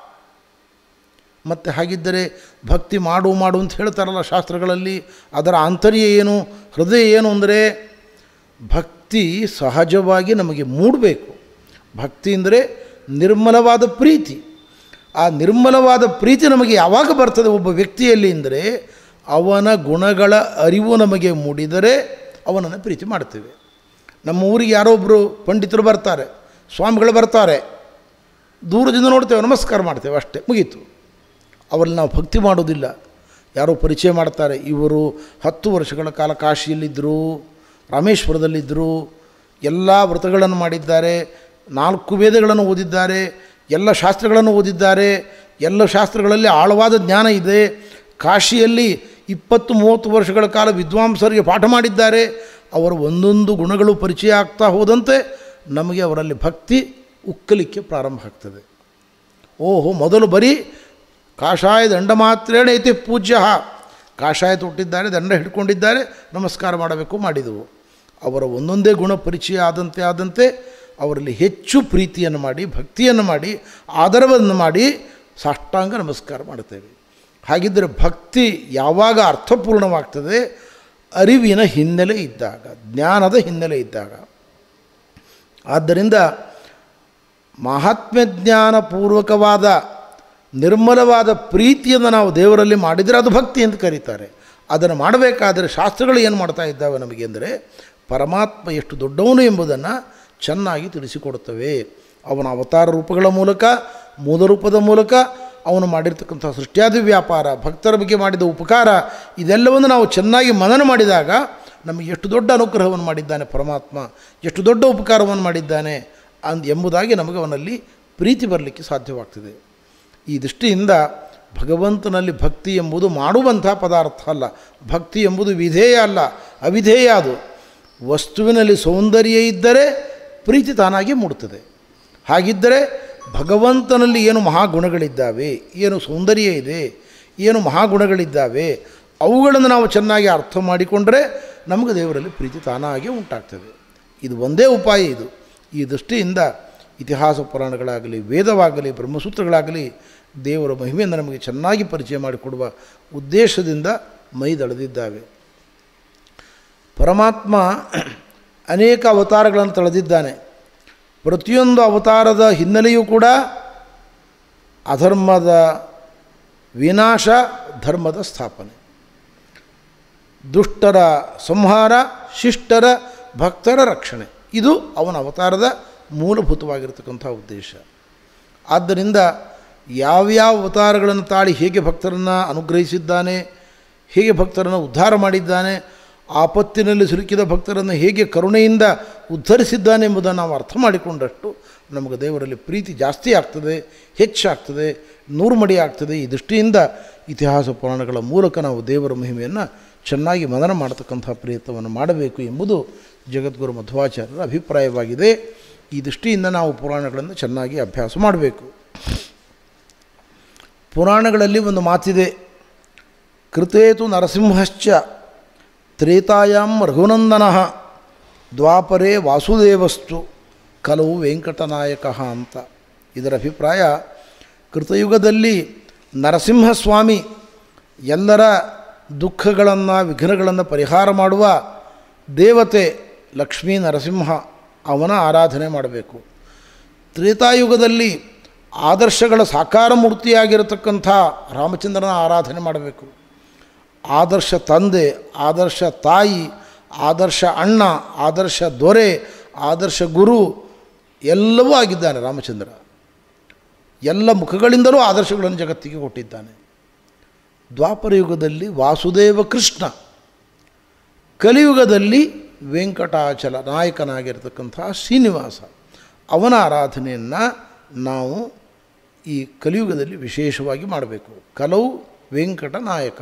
ಮತ್ತು ಹಾಗಿದ್ದರೆ ಭಕ್ತಿ ಮಾಡು ಮಾಡು ಅಂತ ಹೇಳ್ತಾರಲ್ಲ ಶಾಸ್ತ್ರಗಳಲ್ಲಿ ಅದರ ಆಂತರ್ಯ ಏನು ಹೃದಯ ಏನು ಅಂದರೆ ಭಕ್ತಿ ಸಹಜವಾಗಿ ನಮಗೆ ಮೂಡಬೇಕು ಭಕ್ತಿ ಅಂದರೆ ನಿರ್ಮಲವಾದ ಪ್ರೀತಿ ಆ ನಿರ್ಮಲವಾದ ಪ್ರೀತಿ ನಮಗೆ ಯಾವಾಗ ಬರ್ತದೆ ಒಬ್ಬ ವ್ಯಕ್ತಿಯಲ್ಲಿ ಅಂದರೆ ಅವನ ಗುಣಗಳ ಅರಿವು ನಮಗೆ ಮೂಡಿದರೆ ಅವನನ್ನು ಪ್ರೀತಿ ಮಾಡ್ತೇವೆ ನಮ್ಮ ಊರಿಗೆ ಯಾರೋ ಒಬ್ಬರು ಪಂಡಿತರು ಬರ್ತಾರೆ ಸ್ವಾಮಿಗಳು ಬರ್ತಾರೆ ದೂರದಿಂದ ನೋಡ್ತೇವೆ ನಮಸ್ಕಾರ ಮಾಡ್ತೇವೆ ಅಷ್ಟೇ ಮುಗೀತು ಅವರಲ್ಲಿ ನಾವು ಭಕ್ತಿ ಮಾಡೋದಿಲ್ಲ ಯಾರೋ ಪರಿಚಯ ಮಾಡ್ತಾರೆ ಇವರು ಹತ್ತು ವರ್ಷಗಳ ಕಾಲ ಕಾಶಿಯಲ್ಲಿದ್ದರು ರಾಮೇಶ್ವರದಲ್ಲಿದ್ದರು ಎಲ್ಲ ವ್ರತಗಳನ್ನು ಮಾಡಿದ್ದಾರೆ ನಾಲ್ಕು ವೇದಗಳನ್ನು ಓದಿದ್ದಾರೆ ಎಲ್ಲ ಶಾಸ್ತ್ರಗಳನ್ನು ಓದಿದ್ದಾರೆ ಎಲ್ಲ ಶಾಸ್ತ್ರಗಳಲ್ಲಿ ಆಳವಾದ ಜ್ಞಾನ ಇದೆ ಕಾಶಿಯಲ್ಲಿ ಇಪ್ಪತ್ತು ಮೂವತ್ತು ವರ್ಷಗಳ ಕಾಲ ವಿದ್ವಾಂಸರಿಗೆ ಪಾಠ ಮಾಡಿದ್ದಾರೆ ಅವರ ಒಂದೊಂದು ಗುಣಗಳು ಪರಿಚಯ ಆಗ್ತಾ ಹೋದಂತೆ ನಮಗೆ ಅವರಲ್ಲಿ ಭಕ್ತಿ ಉಕ್ಕಲಿಕ್ಕೆ ಪ್ರಾರಂಭ ಆಗ್ತದೆ ಓಹೋ ಮೊದಲು ಬರೀ ಕಾಷಾಯ ದಂಡ ಮಾತ್ರೇಣ ಐತಿ ಪೂಜ್ಯ ಕಾಷಾಯ ತೊಟ್ಟಿದ್ದಾರೆ ದಂಡ ಹಿಡ್ಕೊಂಡಿದ್ದಾರೆ ನಮಸ್ಕಾರ ಮಾಡಬೇಕು ಮಾಡಿದವು ಅವರ ಒಂದೊಂದೇ ಗುಣ ಪರಿಚಯ ಆದಂತೆ ಆದಂತೆ ಅವರಲ್ಲಿ ಹೆಚ್ಚು ಪ್ರೀತಿಯನ್ನು ಮಾಡಿ ಭಕ್ತಿಯನ್ನು ಮಾಡಿ ಆದರವನ್ನು ಮಾಡಿ ಸಾಷ್ಟಾಂಗ ನಮಸ್ಕಾರ ಮಾಡುತ್ತೇವೆ ಹಾಗಿದ್ದರೆ ಭಕ್ತಿ ಯಾವಾಗ ಅರ್ಥಪೂರ್ಣವಾಗ್ತದೆ ಅರಿವಿನ ಹಿನ್ನೆಲೆ ಇದ್ದಾಗ ಜ್ಞಾನದ ಹಿನ್ನೆಲೆ ಇದ್ದಾಗ ಆದ್ದರಿಂದ ಮಹಾತ್ಮ್ಯ ಜ್ಞಾನಪೂರ್ವಕವಾದ ನಿರ್ಮಲವಾದ ಪ್ರೀತಿಯನ್ನು ನಾವು ದೇವರಲ್ಲಿ ಮಾಡಿದರೆ ಅದು ಭಕ್ತಿ ಅಂತ ಕರೀತಾರೆ ಅದನ್ನು ಮಾಡಬೇಕಾದರೆ ಶಾಸ್ತ್ರಗಳು ಏನು ಮಾಡ್ತಾ ಇದ್ದಾವೆ ನಮಗೆ ಅಂದರೆ ಪರಮಾತ್ಮ ಎಷ್ಟು ದೊಡ್ಡವನು ಎಂಬುದನ್ನು ಚೆನ್ನಾಗಿ ತಿಳಿಸಿಕೊಡುತ್ತವೆ ಅವನ ಅವತಾರ ರೂಪಗಳ ಮೂಲಕ ಮೂಲ ರೂಪದ ಮೂಲಕ ಅವನು ಮಾಡಿರ್ತಕ್ಕಂಥ ಸೃಷ್ಟ್ಯಾದಿ ವ್ಯಾಪಾರ ಭಕ್ತರ ಬಗ್ಗೆ ಮಾಡಿದ ಉಪಕಾರ ಇದೆಲ್ಲವನ್ನು ನಾವು ಚೆನ್ನಾಗಿ ಮನನ ಮಾಡಿದಾಗ ನಮಗೆ ಎಷ್ಟು ದೊಡ್ಡ ಅನುಗ್ರಹವನ್ನು ಮಾಡಿದ್ದಾನೆ ಪರಮಾತ್ಮ ಎಷ್ಟು ದೊಡ್ಡ ಉಪಕಾರವನ್ನು ಮಾಡಿದ್ದಾನೆ ಅಂದ್ ಎಂಬುದಾಗಿ ನಮಗೆ ಅವನಲ್ಲಿ ಪ್ರೀತಿ ಬರಲಿಕ್ಕೆ ಸಾಧ್ಯವಾಗ್ತದೆ ಈ ದೃಷ್ಟಿಯಿಂದ ಭಗವಂತನಲ್ಲಿ ಭಕ್ತಿ ಎಂಬುದು ಮಾಡುವಂಥ ಪದಾರ್ಥ ಅಲ್ಲ ಭಕ್ತಿ ಎಂಬುದು ವಿಧೇಯ ಅಲ್ಲ ಅವಿಧೇಯ ಅದು ವಸ್ತುವಿನಲ್ಲಿ ಸೌಂದರ್ಯ ಇದ್ದರೆ ಪ್ರೀತಿ ತಾನಾಗಿ ಮೂಡುತ್ತದೆ ಹಾಗಿದ್ದರೆ ಭಗವಂತನಲ್ಲಿ ಏನು ಮಹಾಗುಣಗಳಿದ್ದಾವೆ ಏನು ಸೌಂದರ್ಯ ಇದೆ ಏನು ಮಹಾಗುಣಗಳಿದ್ದಾವೆ ಅವುಗಳನ್ನು ನಾವು ಚೆನ್ನಾಗಿ ಅರ್ಥ ಮಾಡಿಕೊಂಡರೆ ನಮಗೆ ದೇವರಲ್ಲಿ ಪ್ರೀತಿ ತಾನಾಗೆ ಉಂಟಾಗ್ತದೆ ಇದು ಒಂದೇ ಉಪಾಯ ಇದು ಈ ದೃಷ್ಟಿಯಿಂದ ಇತಿಹಾಸ ಪುರಾಣಗಳಾಗಲಿ ವೇದವಾಗಲಿ ಬ್ರಹ್ಮಸೂತ್ರಗಳಾಗಲಿ ದೇವರ ಮಹಿಮೆಯನ್ನು ನಮಗೆ ಚೆನ್ನಾಗಿ ಪರಿಚಯ ಮಾಡಿಕೊಡುವ ಉದ್ದೇಶದಿಂದ ಮೈದಳೆದಿದ್ದಾವೆ ಪರಮಾತ್ಮ ಅನೇಕ ಅವತಾರಗಳನ್ನು ತಳೆದಿದ್ದಾನೆ ಪ್ರತಿಯೊಂದು ಅವತಾರದ ಹಿನ್ನೆಲೆಯೂ ಕೂಡ ಅಧರ್ಮದ ವಿನಾಶ ಧರ್ಮದ ಸ್ಥಾಪನೆ ದುಷ್ಟರ ಸಂಹಾರ ಶಿಷ್ಟರ ಭಕ್ತರ ರಕ್ಷಣೆ ಇದು ಅವನ ಅವತಾರದ ಮೂಲಭೂತವಾಗಿರ್ತಕ್ಕಂಥ ಉದ್ದೇಶ ಆದ್ದರಿಂದ ಯಾವ್ಯಾವ ಅವತಾರಗಳನ್ನು ತಾಳಿ ಹೇಗೆ ಭಕ್ತರನ್ನು ಅನುಗ್ರಹಿಸಿದ್ದಾನೆ ಹೇಗೆ ಭಕ್ತರನ್ನು ಉದ್ಧಾರ ಮಾಡಿದ್ದಾನೆ ಆಪತ್ತಿನಲ್ಲಿ ಸಿಲುಕಿದ ಭಕ್ತರನ್ನು ಹೇಗೆ ಕರುಣೆಯಿಂದ ಉದ್ಧರಿಸಿದ್ದಾನೆ ಎಂಬುದನ್ನು ನಾವು ಅರ್ಥ ಮಾಡಿಕೊಂಡಷ್ಟು ನಮಗೆ ದೇವರಲ್ಲಿ ಪ್ರೀತಿ ಜಾಸ್ತಿ ಆಗ್ತದೆ ಹೆಚ್ಚಾಗ್ತದೆ ನೂರು ಮಡಿ ಆಗ್ತದೆ ಈ ದೃಷ್ಟಿಯಿಂದ ಇತಿಹಾಸ ಪುರಾಣಗಳ ಮೂಲಕ ನಾವು ದೇವರ ಮಹಿಮೆಯನ್ನು ಚೆನ್ನಾಗಿ ಮನನ ಮಾಡತಕ್ಕಂಥ ಪ್ರಯತ್ನವನ್ನು ಮಾಡಬೇಕು ಎಂಬುದು ಜಗದ್ಗುರು ಮಧ್ವಾಚಾರ್ಯರ ಅಭಿಪ್ರಾಯವಾಗಿದೆ ಈ ದೃಷ್ಟಿಯಿಂದ ನಾವು ಪುರಾಣಗಳನ್ನು ಚೆನ್ನಾಗಿ ಅಭ್ಯಾಸ ಮಾಡಬೇಕು ಪುರಾಣಗಳಲ್ಲಿ ಒಂದು ಮಾತಿದೆ ಕೃತೇತು ನರಸಿಂಹಶ್ಚ ತ್ರೇತಾಯಾಂ ರಘುನಂದನ ದ್ವಾಪರೇ ವಾಸುದೇವಸ್ತು ಕಲವು ವೆಂಕಟನಾಯಕ ಅಂತ ಇದರ ಅಭಿಪ್ರಾಯ ಕೃತಯುಗದಲ್ಲಿ ನರಸಿಂಹಸ್ವಾಮಿ ಎಲ್ಲರ ದುಃಖಗಳನ್ನು ವಿಘ್ನಗಳನ್ನು ಪರಿಹಾರ ಮಾಡುವ ದೇವತೆ ಲಕ್ಷ್ಮೀ ನರಸಿಂಹ ಅವನ ಆರಾಧನೆ ಮಾಡಬೇಕು ತ್ರೇತಾಯುಗದಲ್ಲಿ ಆದರ್ಶಗಳ ಸಾಕಾರ ಮೂರ್ತಿಯಾಗಿರತಕ್ಕಂಥ ರಾಮಚಂದ್ರನ ಆರಾಧನೆ ಮಾಡಬೇಕು ಆದರ್ಶ ತಂದೆ ಆದರ್ಶ ತಾಯಿ ಆದರ್ಶ ಅಣ್ಣ ಆದರ್ಶ ದೊರೆ ಆದರ್ಶ ಗುರು ಎಲ್ಲವೂ ಆಗಿದ್ದಾನೆ ರಾಮಚಂದ್ರ ಎಲ್ಲ ಮುಖಗಳಿಂದಲೂ ಆದರ್ಶಗಳನ್ನು ಜಗತ್ತಿಗೆ ಕೊಟ್ಟಿದ್ದಾನೆ ದ್ವಾಪರ ಯುಗದಲ್ಲಿ ವಾಸುದೇವ ಕೃಷ್ಣ ಕಲಿಯುಗದಲ್ಲಿ ವೆಂಕಟಾಚಲ ನಾಯಕನಾಗಿರ್ತಕ್ಕಂಥ ಶ್ರೀನಿವಾಸ ಅವನ ಆರಾಧನೆಯನ್ನು ನಾವು ಈ ಕಲಿಯುಗದಲ್ಲಿ ವಿಶೇಷವಾಗಿ ಮಾಡಬೇಕು ಕಲವು ವೆಂಕಟ ನಾಯಕ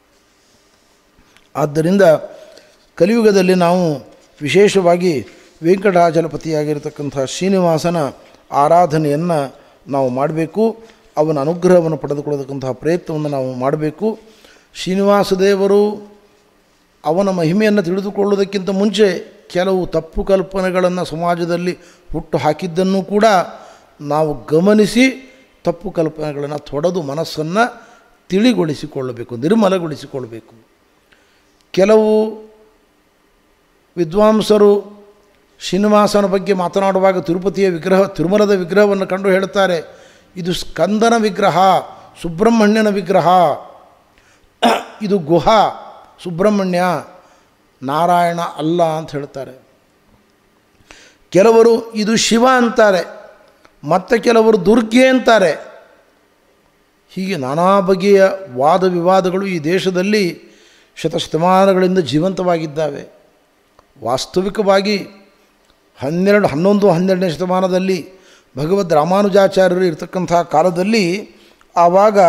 ಆದ್ದರಿಂದ ಕಲಿಯುಗದಲ್ಲಿ ನಾವು ವಿಶೇಷವಾಗಿ ವೆಂಕಟಾಚಲಪತಿಯಾಗಿರ್ತಕ್ಕಂಥ ಶ್ರೀನಿವಾಸನ ಆರಾಧನೆಯನ್ನು ನಾವು ಮಾಡಬೇಕು ಅವನ ಅನುಗ್ರಹವನ್ನು ಪಡೆದುಕೊಳ್ಳತಕ್ಕಂತಹ ಪ್ರಯತ್ನವನ್ನು ನಾವು ಮಾಡಬೇಕು ಶ್ರೀನಿವಾಸ ದೇವರು ಅವನ ಮಹಿಮೆಯನ್ನು ತಿಳಿದುಕೊಳ್ಳುವುದಕ್ಕಿಂತ ಮುಂಚೆ ಕೆಲವು ತಪ್ಪು ಕಲ್ಪನೆಗಳನ್ನು ಸಮಾಜದಲ್ಲಿ ಹುಟ್ಟು ಹಾಕಿದ್ದನ್ನು ಕೂಡ ನಾವು ಗಮನಿಸಿ ತಪ್ಪು ಕಲ್ಪನೆಗಳನ್ನು ತೊಡೆದು ಮನಸ್ಸನ್ನು ತಿಳಿಗೊಳಿಸಿಕೊಳ್ಳಬೇಕು ನಿರ್ಮಲಗೊಳಿಸಿಕೊಳ್ಳಬೇಕು ಕೆಲವು ವಿದ್ವಾಂಸರು ಶ್ರೀನಿವಾಸನ ಬಗ್ಗೆ ಮಾತನಾಡುವಾಗ ತಿರುಪತಿಯ ವಿಗ್ರಹ ತಿರುಮಲದ ವಿಗ್ರಹವನ್ನು ಕಂಡು ಹೇಳ್ತಾರೆ ಇದು ಸ್ಕಂದನ ವಿಗ್ರಹ ಸುಬ್ರಹ್ಮಣ್ಯನ ವಿಗ್ರಹ ಇದು ಗುಹ ಸುಬ್ರಹ್ಮಣ್ಯ ನಾರಾಯಣ ಅಲ್ಲ ಅಂತ ಹೇಳ್ತಾರೆ ಕೆಲವರು ಇದು ಶಿವ ಅಂತಾರೆ ಮತ್ತು ಕೆಲವರು ದುರ್ಗೆ ಅಂತಾರೆ ಹೀಗೆ ನಾನಾ ಬಗೆಯ ವಾದ ವಿವಾದಗಳು ಈ ದೇಶದಲ್ಲಿ ಶತಶತಮಾನಗಳಿಂದ ಜೀವಂತವಾಗಿದ್ದಾವೆ ವಾಸ್ತವಿಕವಾಗಿ ಹನ್ನೆರಡು ಹನ್ನೊಂದು ಹನ್ನೆರಡನೇ ಶತಮಾನದಲ್ಲಿ ಭಗವದ್ ರಾಮಾನುಜಾಚಾರ್ಯರು ಇರತಕ್ಕಂಥ ಕಾಲದಲ್ಲಿ ಆವಾಗ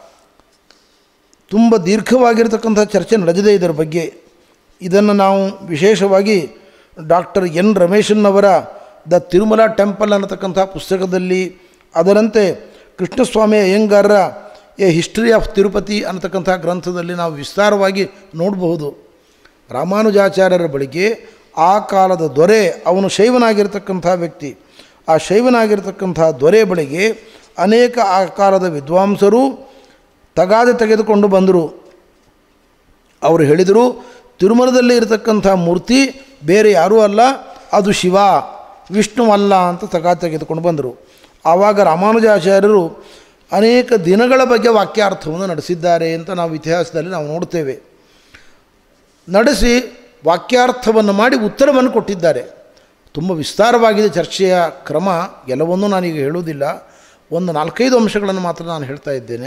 ತುಂಬ ದೀರ್ಘವಾಗಿರ್ತಕ್ಕಂಥ ಚರ್ಚೆ ನಡೆದಿದೆ ಇದರ ಬಗ್ಗೆ ಇದನ್ನು ನಾವು ವಿಶೇಷವಾಗಿ ಡಾಕ್ಟರ್ ಎನ್ ರಮೇಶನ್ನವರ ದ ತಿರುಮಲ ಟೆಂಪಲ್ ಅನ್ನತಕ್ಕಂಥ ಪುಸ್ತಕದಲ್ಲಿ ಅದರಂತೆ ಕೃಷ್ಣಸ್ವಾಮಿ ಅಯ್ಯಂಗಾರರ ಎ ಹಿಸ್ಟ್ರಿ ಆಫ್ ತಿರುಪತಿ ಅನ್ನತಕ್ಕಂಥ ಗ್ರಂಥದಲ್ಲಿ ನಾವು ವಿಸ್ತಾರವಾಗಿ ನೋಡಬಹುದು ರಾಮಾನುಜಾಚಾರ್ಯರ ಬಳಿಗೆ ಆ ಕಾಲದ ದೊರೆ ಅವನು ಶೈವನಾಗಿರ್ತಕ್ಕಂಥ ವ್ಯಕ್ತಿ ಆ ಶೈವನಾಗಿರ್ತಕ್ಕಂಥ ದೊರೆ ಬಳಿಗೆ ಅನೇಕ ಆ ಕಾಲದ ವಿದ್ವಾಂಸರು ತಗಾದೆ ತೆಗೆದುಕೊಂಡು ಬಂದರು ಅವರು ಹೇಳಿದರು ತಿರುಮಲದಲ್ಲಿ ಇರತಕ್ಕಂಥ ಮೂರ್ತಿ ಬೇರೆ ಯಾರೂ ಅಲ್ಲ ಅದು ಶಿವ ವಿಷ್ಣು ಅಲ್ಲ ಅಂತ ತಗಾದೆ ತೆಗೆದುಕೊಂಡು ಬಂದರು ಆವಾಗ ರಾಮಾನುಜಾಚಾರ್ಯರು ಅನೇಕ ದಿನಗಳ ಬಗ್ಗೆ ವಾಕ್ಯಾರ್ಥವನ್ನು ನಡೆಸಿದ್ದಾರೆ ಅಂತ ನಾವು ಇತಿಹಾಸದಲ್ಲಿ ನಾವು ನೋಡ್ತೇವೆ ನಡೆಸಿ ವಾಕ್ಯಾರ್ಥವನ್ನು ಮಾಡಿ ಉತ್ತರವನ್ನು ಕೊಟ್ಟಿದ್ದಾರೆ ತುಂಬ ವಿಸ್ತಾರವಾಗಿದೆ ಚರ್ಚೆಯ ಕ್ರಮ ಎಲ್ಲವನ್ನೂ ನಾನೀಗ ಹೇಳುವುದಿಲ್ಲ ಒಂದು ನಾಲ್ಕೈದು ಅಂಶಗಳನ್ನು ಮಾತ್ರ ನಾನು ಹೇಳ್ತಾ ಇದ್ದೇನೆ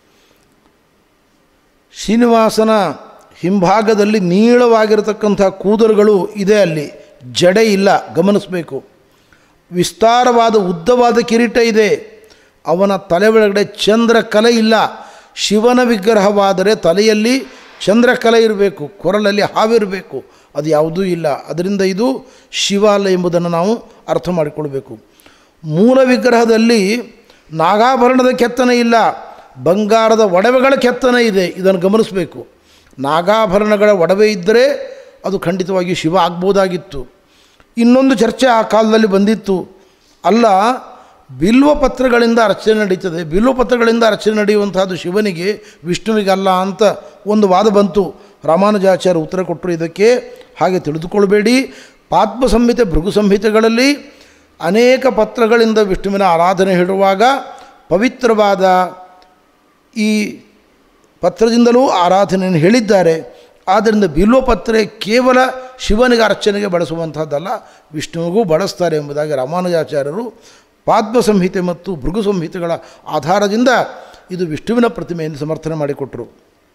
ಶ್ರೀನಿವಾಸನ ಹಿಂಭಾಗದಲ್ಲಿ ನೀಳವಾಗಿರತಕ್ಕಂಥ ಕೂದಲುಗಳು ಇದೆ ಅಲ್ಲಿ ಜಡೆ ಇಲ್ಲ ಗಮನಿಸಬೇಕು ವಿಸ್ತಾರವಾದ ಉದ್ದವಾದ ಕಿರೀಟ ಇದೆ ಅವನ ತಲೆ ಒಳಗಡೆ ಚಂದ್ರಕಲೆ ಇಲ್ಲ ಶಿವನ ವಿಗ್ರಹವಾದರೆ ತಲೆಯಲ್ಲಿ ಚಂದ್ರಕಲೆ ಇರಬೇಕು ಕೊರಳಲ್ಲಿ ಹಾವಿರಬೇಕು ಅದು ಯಾವುದೂ ಇಲ್ಲ ಅದರಿಂದ ಇದು ಶಿವ ಅಲ್ಲ ಎಂಬುದನ್ನು ನಾವು ಅರ್ಥ ಮಾಡಿಕೊಳ್ಬೇಕು ಮೂಲ ವಿಗ್ರಹದಲ್ಲಿ ನಾಗಾಭರಣದ ಕೆತ್ತನೆ ಇಲ್ಲ ಬಂಗಾರದ ಒಡವೆಗಳ ಕೆತ್ತನೆ ಇದೆ ಇದನ್ನು ಗಮನಿಸಬೇಕು ನಾಗಾಭರಣಗಳ ಒಡವೆ ಇದ್ದರೆ ಅದು ಖಂಡಿತವಾಗಿ ಶಿವ ಆಗ್ಬೋದಾಗಿತ್ತು ಇನ್ನೊಂದು ಚರ್ಚೆ ಆ ಕಾಲದಲ್ಲಿ ಬಂದಿತ್ತು ಅಲ್ಲ ಬಿಲ್ವ ಪತ್ರಗಳಿಂದ ಅರ್ಚನೆ ನಡೀತದೆ ಬಿಲ್ವ ಪತ್ರಗಳಿಂದ ಅರ್ಚನೆ ನಡೆಯುವಂತಹದ್ದು ಶಿವನಿಗೆ ವಿಷ್ಣುವಿಗಲ್ಲ ಅಂತ ಒಂದು ವಾದ ಬಂತು ರಾಮಾನುಜಾಚಾರ್ಯ ಉತ್ತರ ಕೊಟ್ಟರು ಇದಕ್ಕೆ ಹಾಗೆ ತಿಳಿದುಕೊಳ್ಬೇಡಿ ಪಾತ್ಮ ಸಂಹಿತೆ ಭೃಗು ಸಂಹಿತೆಗಳಲ್ಲಿ ಅನೇಕ ಪತ್ರಗಳಿಂದ ವಿಷ್ಣುವಿನ ಆರಾಧನೆ ಹೇಳುವಾಗ ಪವಿತ್ರವಾದ ಈ ಪತ್ರದಿಂದಲೂ ಆರಾಧನೆಯನ್ನು ಹೇಳಿದ್ದಾರೆ ಆದ್ದರಿಂದ ಬಿಲ್ವಪತ್ರೆ ಕೇವಲ ಶಿವನಿಗೆ ಅರ್ಚನೆಗೆ ಬಳಸುವಂಥದ್ದಲ್ಲ ವಿಷ್ಣುವಿಗೂ ಬಳಸ್ತಾರೆ ಎಂಬುದಾಗಿ ರಾಮಾನುಜಾಚಾರ್ಯರು ಪಾದ್ಮ ಸಂಹಿತೆ ಮತ್ತು ಭೃಗು ಸಂಹಿತೆಗಳ ಆಧಾರದಿಂದ ಇದು ವಿಷ್ಣುವಿನ ಪ್ರತಿಮೆಯನ್ನು ಸಮರ್ಥನೆ ಮಾಡಿಕೊಟ್ಟರು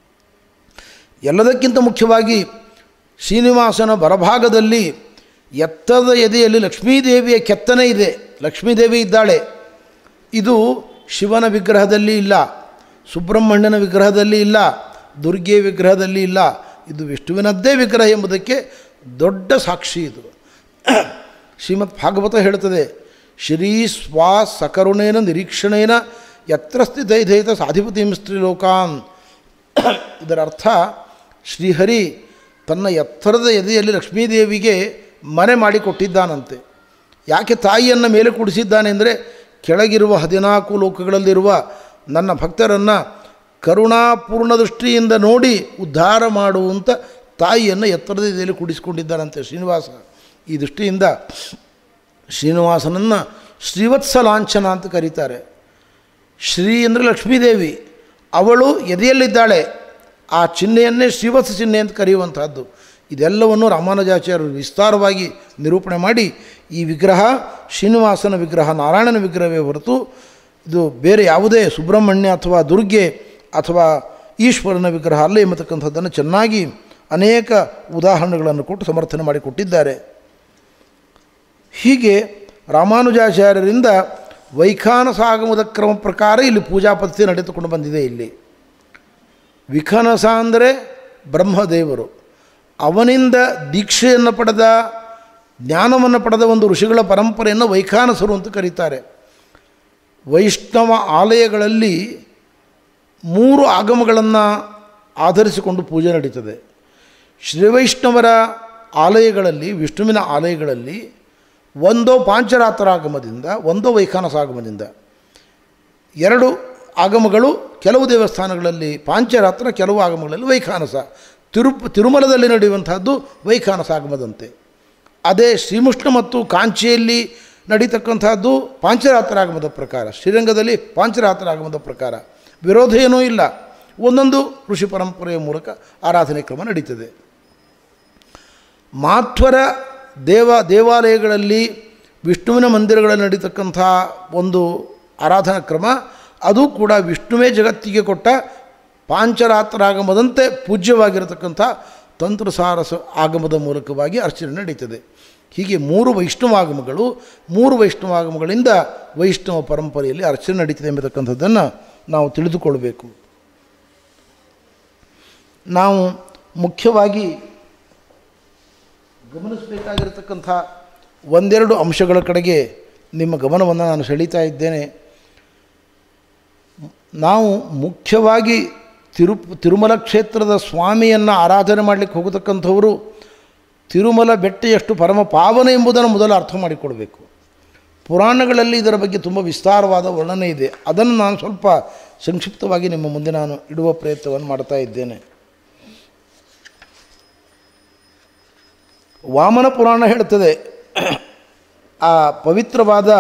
ಎಲ್ಲದಕ್ಕಿಂತ ಮುಖ್ಯವಾಗಿ ಶ್ರೀನಿವಾಸನ ಬರಭಾಗದಲ್ಲಿ ಎತ್ತರದ ಎದೆಯಲ್ಲಿ ಲಕ್ಷ್ಮೀದೇವಿಯ ಕೆತ್ತನೆ ಇದೆ ಲಕ್ಷ್ಮೀದೇವಿ ಇದ್ದಾಳೆ ಇದು ಶಿವನ ವಿಗ್ರಹದಲ್ಲಿ ಇಲ್ಲ ಸುಬ್ರಹ್ಮಣ್ಯನ ವಿಗ್ರಹದಲ್ಲಿ ಇಲ್ಲ ದುರ್ಗೆ ವಿಗ್ರಹದಲ್ಲಿ ಇಲ್ಲ ಇದು ವಿಷ್ಣುವಿನದ್ದೇ ವಿಗ್ರಹ ಎಂಬುದಕ್ಕೆ ದೊಡ್ಡ ಸಾಕ್ಷಿ ಇದು ಶ್ರೀಮದ್ ಭಾಗವತ ಹೇಳುತ್ತದೆ ಶ್ರೀ ಸ್ವಾ ಸಕರುಣೇನ ನಿರೀಕ್ಷಣೇನ ಯತ್ರ ಸ್ಥಿತೈಧೈತ ಸಾಧಿಪತಿಂ ಸ್ತ್ರೀಲೋಕಾನ್ ಇದರ ಅರ್ಥ ಶ್ರೀಹರಿ ತನ್ನ ಎತ್ತರದ ಎದೆಯಲ್ಲಿ ಲಕ್ಷ್ಮೀದೇವಿಗೆ ಮನೆ ಮಾಡಿಕೊಟ್ಟಿದ್ದಾನಂತೆ ಯಾಕೆ ತಾಯಿಯನ್ನು ಮೇಲೆ ಕೂಡಿಸಿದ್ದಾನೆ ಅಂದರೆ ಕೆಳಗಿರುವ ಹದಿನಾಲ್ಕು ಲೋಕಗಳಲ್ಲಿರುವ ನನ್ನ ಭಕ್ತರನ್ನು ಕರುಣಾಪೂರ್ಣ ದೃಷ್ಟಿಯಿಂದ ನೋಡಿ ಉದ್ಧಾರ ಮಾಡುವಂಥ ತಾಯಿಯನ್ನು ಎತ್ತರದ ಎದೆಯಲ್ಲಿ ಕೂಡಿಸಿಕೊಂಡಿದ್ದಾನಂತೆ ಶ್ರೀನಿವಾಸ ಈ ದೃಷ್ಟಿಯಿಂದ ಶ್ರೀನಿವಾಸನನ್ನು ಶ್ರೀವತ್ಸ ಲಾಂಛನ ಅಂತ ಕರೀತಾರೆ ಶ್ರೀ ಅಂದರೆ ಲಕ್ಷ್ಮೀದೇವಿ ಅವಳು ಎದೆಯಲ್ಲಿದ್ದಾಳೆ ಆ ಚಿಹ್ನೆಯನ್ನೇ ಶ್ರೀವತ್ಸ ಚಿಹ್ನೆ ಅಂತ ಕರೆಯುವಂತಹದ್ದು ಇದೆಲ್ಲವನ್ನು ರಾಮಾನುಜಾಚಾರ್ಯರು ವಿಸ್ತಾರವಾಗಿ ನಿರೂಪಣೆ ಮಾಡಿ ಈ ವಿಗ್ರಹ ಶ್ರೀನಿವಾಸನ ವಿಗ್ರಹ ನಾರಾಯಣನ ವಿಗ್ರಹವೇ ಹೊರತು ಇದು ಬೇರೆ ಯಾವುದೇ ಸುಬ್ರಹ್ಮಣ್ಯ ಅಥವಾ ದುರ್ಗೆ ಅಥವಾ ಈಶ್ವರನ ವಿಗ್ರಹ ಅಲ್ಲ ಎಂಬತಕ್ಕಂಥದ್ದನ್ನು ಚೆನ್ನಾಗಿ ಅನೇಕ ಉದಾಹರಣೆಗಳನ್ನು ಕೊಟ್ಟು ಸಮರ್ಥನೆ ಮಾಡಿಕೊಟ್ಟಿದ್ದಾರೆ ಹೀಗೆ ರಾಮಾನುಜಾಚಾರ್ಯರಿಂದ ವೈಖಾನಸಾಗಮದ ಕ್ರಮ ಪ್ರಕಾರ ಇಲ್ಲಿ ಪೂಜಾ ಪದ್ಧತಿ ನಡೆದುಕೊಂಡು ಬಂದಿದೆ ಇಲ್ಲಿ ವಿಖಾನಸ ಅಂದರೆ ಬ್ರಹ್ಮದೇವರು ಅವನಿಂದ ದೀಕ್ಷೆಯನ್ನು ಪಡೆದ ಜ್ಞಾನವನ್ನು ಪಡೆದ ಒಂದು ಋಷಿಗಳ ಪರಂಪರೆಯನ್ನು ವೈಖಾನಸರು ಅಂತ ಕರೀತಾರೆ ವೈಷ್ಣವ ಆಲಯಗಳಲ್ಲಿ ಮೂರು ಆಗಮಗಳನ್ನು ಆಧರಿಸಿಕೊಂಡು ಪೂಜೆ ನಡೀತದೆ ಶ್ರೀವೈಷ್ಣವರ ಆಲಯಗಳಲ್ಲಿ ವಿಷ್ಣುವಿನ ಆಲಯಗಳಲ್ಲಿ ಒಂದೋ ಪಾಂಚರಾತ್ರಾಗಮದಿಂದ ಒಂದೋ ವೈಖಾನಸ ಆಗಮದಿಂದ ಎರಡು ಆಗಮಗಳು ಕೆಲವು ದೇವಸ್ಥಾನಗಳಲ್ಲಿ ಪಾಂಚರಾತ್ರ ಕೆಲವು ಆಗಮಗಳಲ್ಲಿ ವೈಖಾನಸ ತಿರು ತಿರುಮಲದಲ್ಲಿ ನಡೆಯುವಂತಹದ್ದು ವೈಖಾನಸ ಆಗಮದಂತೆ ಅದೇ ಶ್ರೀಮುಷ್ಣ ಮತ್ತು ಕಾಂಚಿಯಲ್ಲಿ ನಡೀತಕ್ಕಂಥದ್ದು ಪಾಂಚರಾತ್ರ ಆಗಮದ ಪ್ರಕಾರ ಶ್ರೀರಂಗದಲ್ಲಿ ಪಾಂಚರಾತ್ರ ಆಗಮದ ಪ್ರಕಾರ ವಿರೋಧ ಏನೂ ಇಲ್ಲ ಒಂದೊಂದು ಋಷಿ ಪರಂಪರೆಯ ಮೂಲಕ ಆರಾಧನೆ ಕ್ರಮ ನಡೀತದೆ ಮಾಧ್ವರ ದೇವ ದೇವಾಲಯಗಳಲ್ಲಿ ವಿಷ್ಣುವಿನ ಮಂದಿರಗಳಲ್ಲಿ ನಡೀತಕ್ಕಂಥ ಒಂದು ಆರಾಧನಾ ಕ್ರಮ ಅದು ಕೂಡ ವಿಷ್ಣುವೇ ಜಗತ್ತಿಗೆ ಕೊಟ್ಟ ಪಾಂಚರಾತ್ರಾಗಮದಂತೆ ಪೂಜ್ಯವಾಗಿರತಕ್ಕಂಥ ತಂತ್ರಸಾರಸ ಆಗಮದ ಮೂಲಕವಾಗಿ ಅರ್ಚನೆ ನಡೀತದೆ ಹೀಗೆ ಮೂರು ವೈಷ್ಣವಾಗಮಗಳು ಮೂರು ವೈಷ್ಣವಾಗಮಗಳಿಂದ ವೈಷ್ಣವ ಪರಂಪರೆಯಲ್ಲಿ ಅರ್ಚನೆ ನಡೀತದೆ ಎಂಬತಕ್ಕಂಥದ್ದನ್ನು ನಾವು ತಿಳಿದುಕೊಳ್ಬೇಕು ನಾವು ಮುಖ್ಯವಾಗಿ ಗಮನಿಸಬೇಕಾಗಿರತಕ್ಕಂಥ ಒಂದೆರಡು ಅಂಶಗಳ ಕಡೆಗೆ ನಿಮ್ಮ ಗಮನವನ್ನು ನಾನು ಸೆಳೀತಾ ಇದ್ದೇನೆ ನಾವು ಮುಖ್ಯವಾಗಿ ತಿರು ತಿರುಮಲ ಕ್ಷೇತ್ರದ ಸ್ವಾಮಿಯನ್ನು ಆರಾಧನೆ ಮಾಡಲಿಕ್ಕೆ ಹೋಗತಕ್ಕಂಥವರು ತಿರುಮಲ ಬೆಟ್ಟ ಎಷ್ಟು ಪರಮ ಪಾವನ ಎಂಬುದನ್ನು ಮೊದಲು ಅರ್ಥ ಮಾಡಿಕೊಳ್ಬೇಕು ಪುರಾಣಗಳಲ್ಲಿ ಇದರ ಬಗ್ಗೆ ತುಂಬ ವಿಸ್ತಾರವಾದ ವರ್ಣನೆ ಇದೆ ಅದನ್ನು ನಾನು ಸ್ವಲ್ಪ ಸಂಕ್ಷಿಪ್ತವಾಗಿ ನಿಮ್ಮ ಮುಂದೆ ನಾನು ಇಡುವ ಪ್ರಯತ್ನವನ್ನು ಮಾಡ್ತಾ ಇದ್ದೇನೆ ವಾಮನ ಪುರಾಣ ಹೇಳ್ತದೆ ಆ ಪವಿತ್ರವಾದ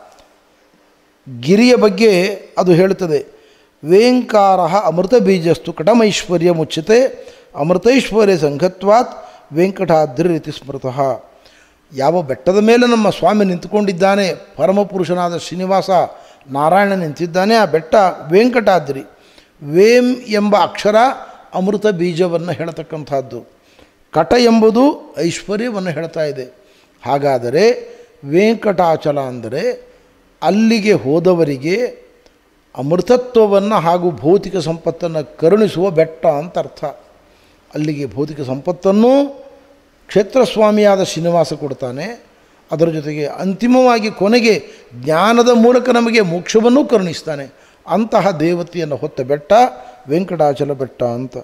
ಗಿರಿಯ ಬಗ್ಗೆ ಅದು ಹೇಳುತ್ತದೆ ವೇಂಕಾರ ಅಮೃತ ಬೀಜಸ್ತು ಕಟಮೈಶ್ವರ್ಯ ಮುಚ್ಯತೆ ಅಮೃತೈಶ್ವರ್ಯ ಸಂಘತ್ವಾತ್ ವೆಂಕಟಾದ್ರಿ ರೀತಿ ಸ್ಮೃತಃ ಯಾವ ಬೆಟ್ಟದ ಮೇಲೆ ನಮ್ಮ ಸ್ವಾಮಿ ನಿಂತುಕೊಂಡಿದ್ದಾನೆ ಪರಮಪುರುಷನಾದ ಶ್ರೀನಿವಾಸ ನಾರಾಯಣ ನಿಂತಿದ್ದಾನೆ ಆ ಬೆಟ್ಟ ವೆಂಕಟಾದ್ರಿ ವೇಂ ಎಂಬ ಅಕ್ಷರ ಅಮೃತ ಬೀಜವನ್ನು ಹೇಳತಕ್ಕಂಥದ್ದು ಕಟ ಎಂಬುದು ಐಶ್ವರ್ಯವನ್ನು ಹೇಳ್ತಾ ಇದೆ ಹಾಗಾದರೆ ವೆಂಕಟಾಚಲ ಅಂದರೆ ಅಲ್ಲಿಗೆ ಹೋದವರಿಗೆ ಅಮೃತತ್ವವನ್ನು ಹಾಗೂ ಭೌತಿಕ ಸಂಪತ್ತನ್ನು ಕರುಣಿಸುವ ಬೆಟ್ಟ ಅಂತ ಅರ್ಥ ಅಲ್ಲಿಗೆ ಭೌತಿಕ ಸಂಪತ್ತನ್ನು ಕ್ಷೇತ್ರಸ್ವಾಮಿಯಾದ ಶ್ರೀನಿವಾಸ ಕೊಡ್ತಾನೆ ಅದರ ಜೊತೆಗೆ ಅಂತಿಮವಾಗಿ ಕೊನೆಗೆ ಜ್ಞಾನದ ಮೂಲಕ ನಮಗೆ ಮೋಕ್ಷವನ್ನೂ ಕರುಣಿಸ್ತಾನೆ ಅಂತಹ ದೇವತೆಯನ್ನು ಹೊತ್ತ ಬೆಟ್ಟ ವೆಂಕಟಾಚಲ ಬೆಟ್ಟ ಅಂತ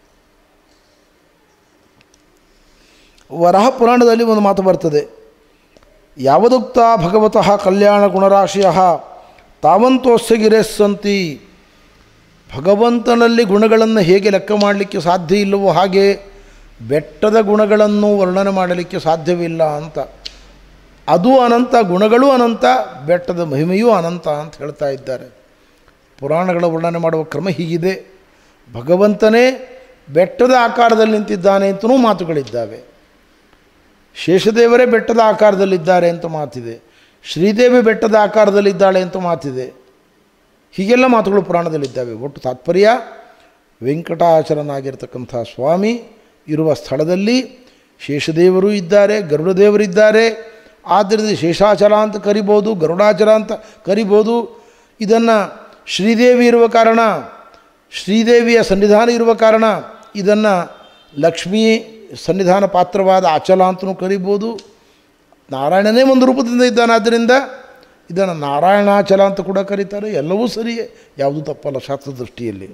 ವರಹ ಪುರಾಣದಲ್ಲಿ ಒಂದು ಮಾತು ಬರ್ತದೆ ಯಾವದುಕ್ತ ಭಗವತಃ ಕಲ್ಯಾಣ ಗುಣರಾಶಿಯ ತಾವಂತೋಸ್ಯ ಗಿರೆಸ್ಸಂತಿ ಭಗವಂತನಲ್ಲಿ ಗುಣಗಳನ್ನು ಹೇಗೆ ಲೆಕ್ಕ ಮಾಡಲಿಕ್ಕೆ ಸಾಧ್ಯ ಇಲ್ಲವೋ ಹಾಗೆ ಬೆಟ್ಟದ ಗುಣಗಳನ್ನು ವರ್ಣನೆ ಮಾಡಲಿಕ್ಕೆ ಸಾಧ್ಯವಿಲ್ಲ ಅಂತ ಅದು ಅನಂತ ಗುಣಗಳು ಅನಂತ ಬೆಟ್ಟದ ಮಹಿಮೆಯೂ ಅನಂತ ಅಂತ ಹೇಳ್ತಾ ಇದ್ದಾರೆ ಪುರಾಣಗಳ ವರ್ಣನೆ ಮಾಡುವ ಕ್ರಮ ಹೀಗಿದೆ ಭಗವಂತನೇ ಬೆಟ್ಟದ ಆಕಾರದಲ್ಲಿ ನಿಂತಿದ್ದಾನೆ ಅಂತಲೂ ಮಾತುಗಳಿದ್ದಾವೆ ಶೇಷದೇವರೇ ಬೆಟ್ಟದ ಆಕಾರದಲ್ಲಿದ್ದಾರೆ ಅಂತ ಮಾತಿದೆ ಶ್ರೀದೇವಿ ಬೆಟ್ಟದ ಆಕಾರದಲ್ಲಿದ್ದಾಳೆ ಅಂತ ಮಾತಿದೆ ಹೀಗೆಲ್ಲ ಮಾತುಗಳು ಪುರಾಣದಲ್ಲಿದ್ದಾವೆ ಒಟ್ಟು ತಾತ್ಪರ್ಯ ವೆಂಕಟಾಚಲನಾಗಿರ್ತಕ್ಕಂಥ ಸ್ವಾಮಿ ಇರುವ ಸ್ಥಳದಲ್ಲಿ ಶೇಷದೇವರು ಇದ್ದಾರೆ ಗರುಡದೇವರಿದ್ದಾರೆ ಆದ್ದರಿಂದ ಶೇಷಾಚಲ ಅಂತ ಕರಿಬೋದು ಗರುಡಾಚಲ ಅಂತ ಕರಿಬೋದು ಇದನ್ನು ಶ್ರೀದೇವಿ ಇರುವ ಕಾರಣ ಶ್ರೀದೇವಿಯ ಸನ್ನಿಧಾನ ಇರುವ ಕಾರಣ ಇದನ್ನು ಲಕ್ಷ್ಮೀ ಸನ್ನಿಧಾನ ಪಾತ್ರವಾದ ಅಚಲ ಅಂತಲೂ ಕರಿಬೋದು ನಾರಾಯಣನೇ ಒಂದು ರೂಪದಿಂದ ಇದ್ದಾನೆ ಆದ್ದರಿಂದ ಇದನ್ನು ನಾರಾಯಣಾಚಲ ಅಂತ ಕೂಡ ಕರೀತಾರೆ ಎಲ್ಲವೂ ಸರಿಯೇ ಯಾವುದೂ ತಪ್ಪಲ್ಲ ಶಾಸ್ತ್ರ ದೃಷ್ಟಿಯಲ್ಲಿ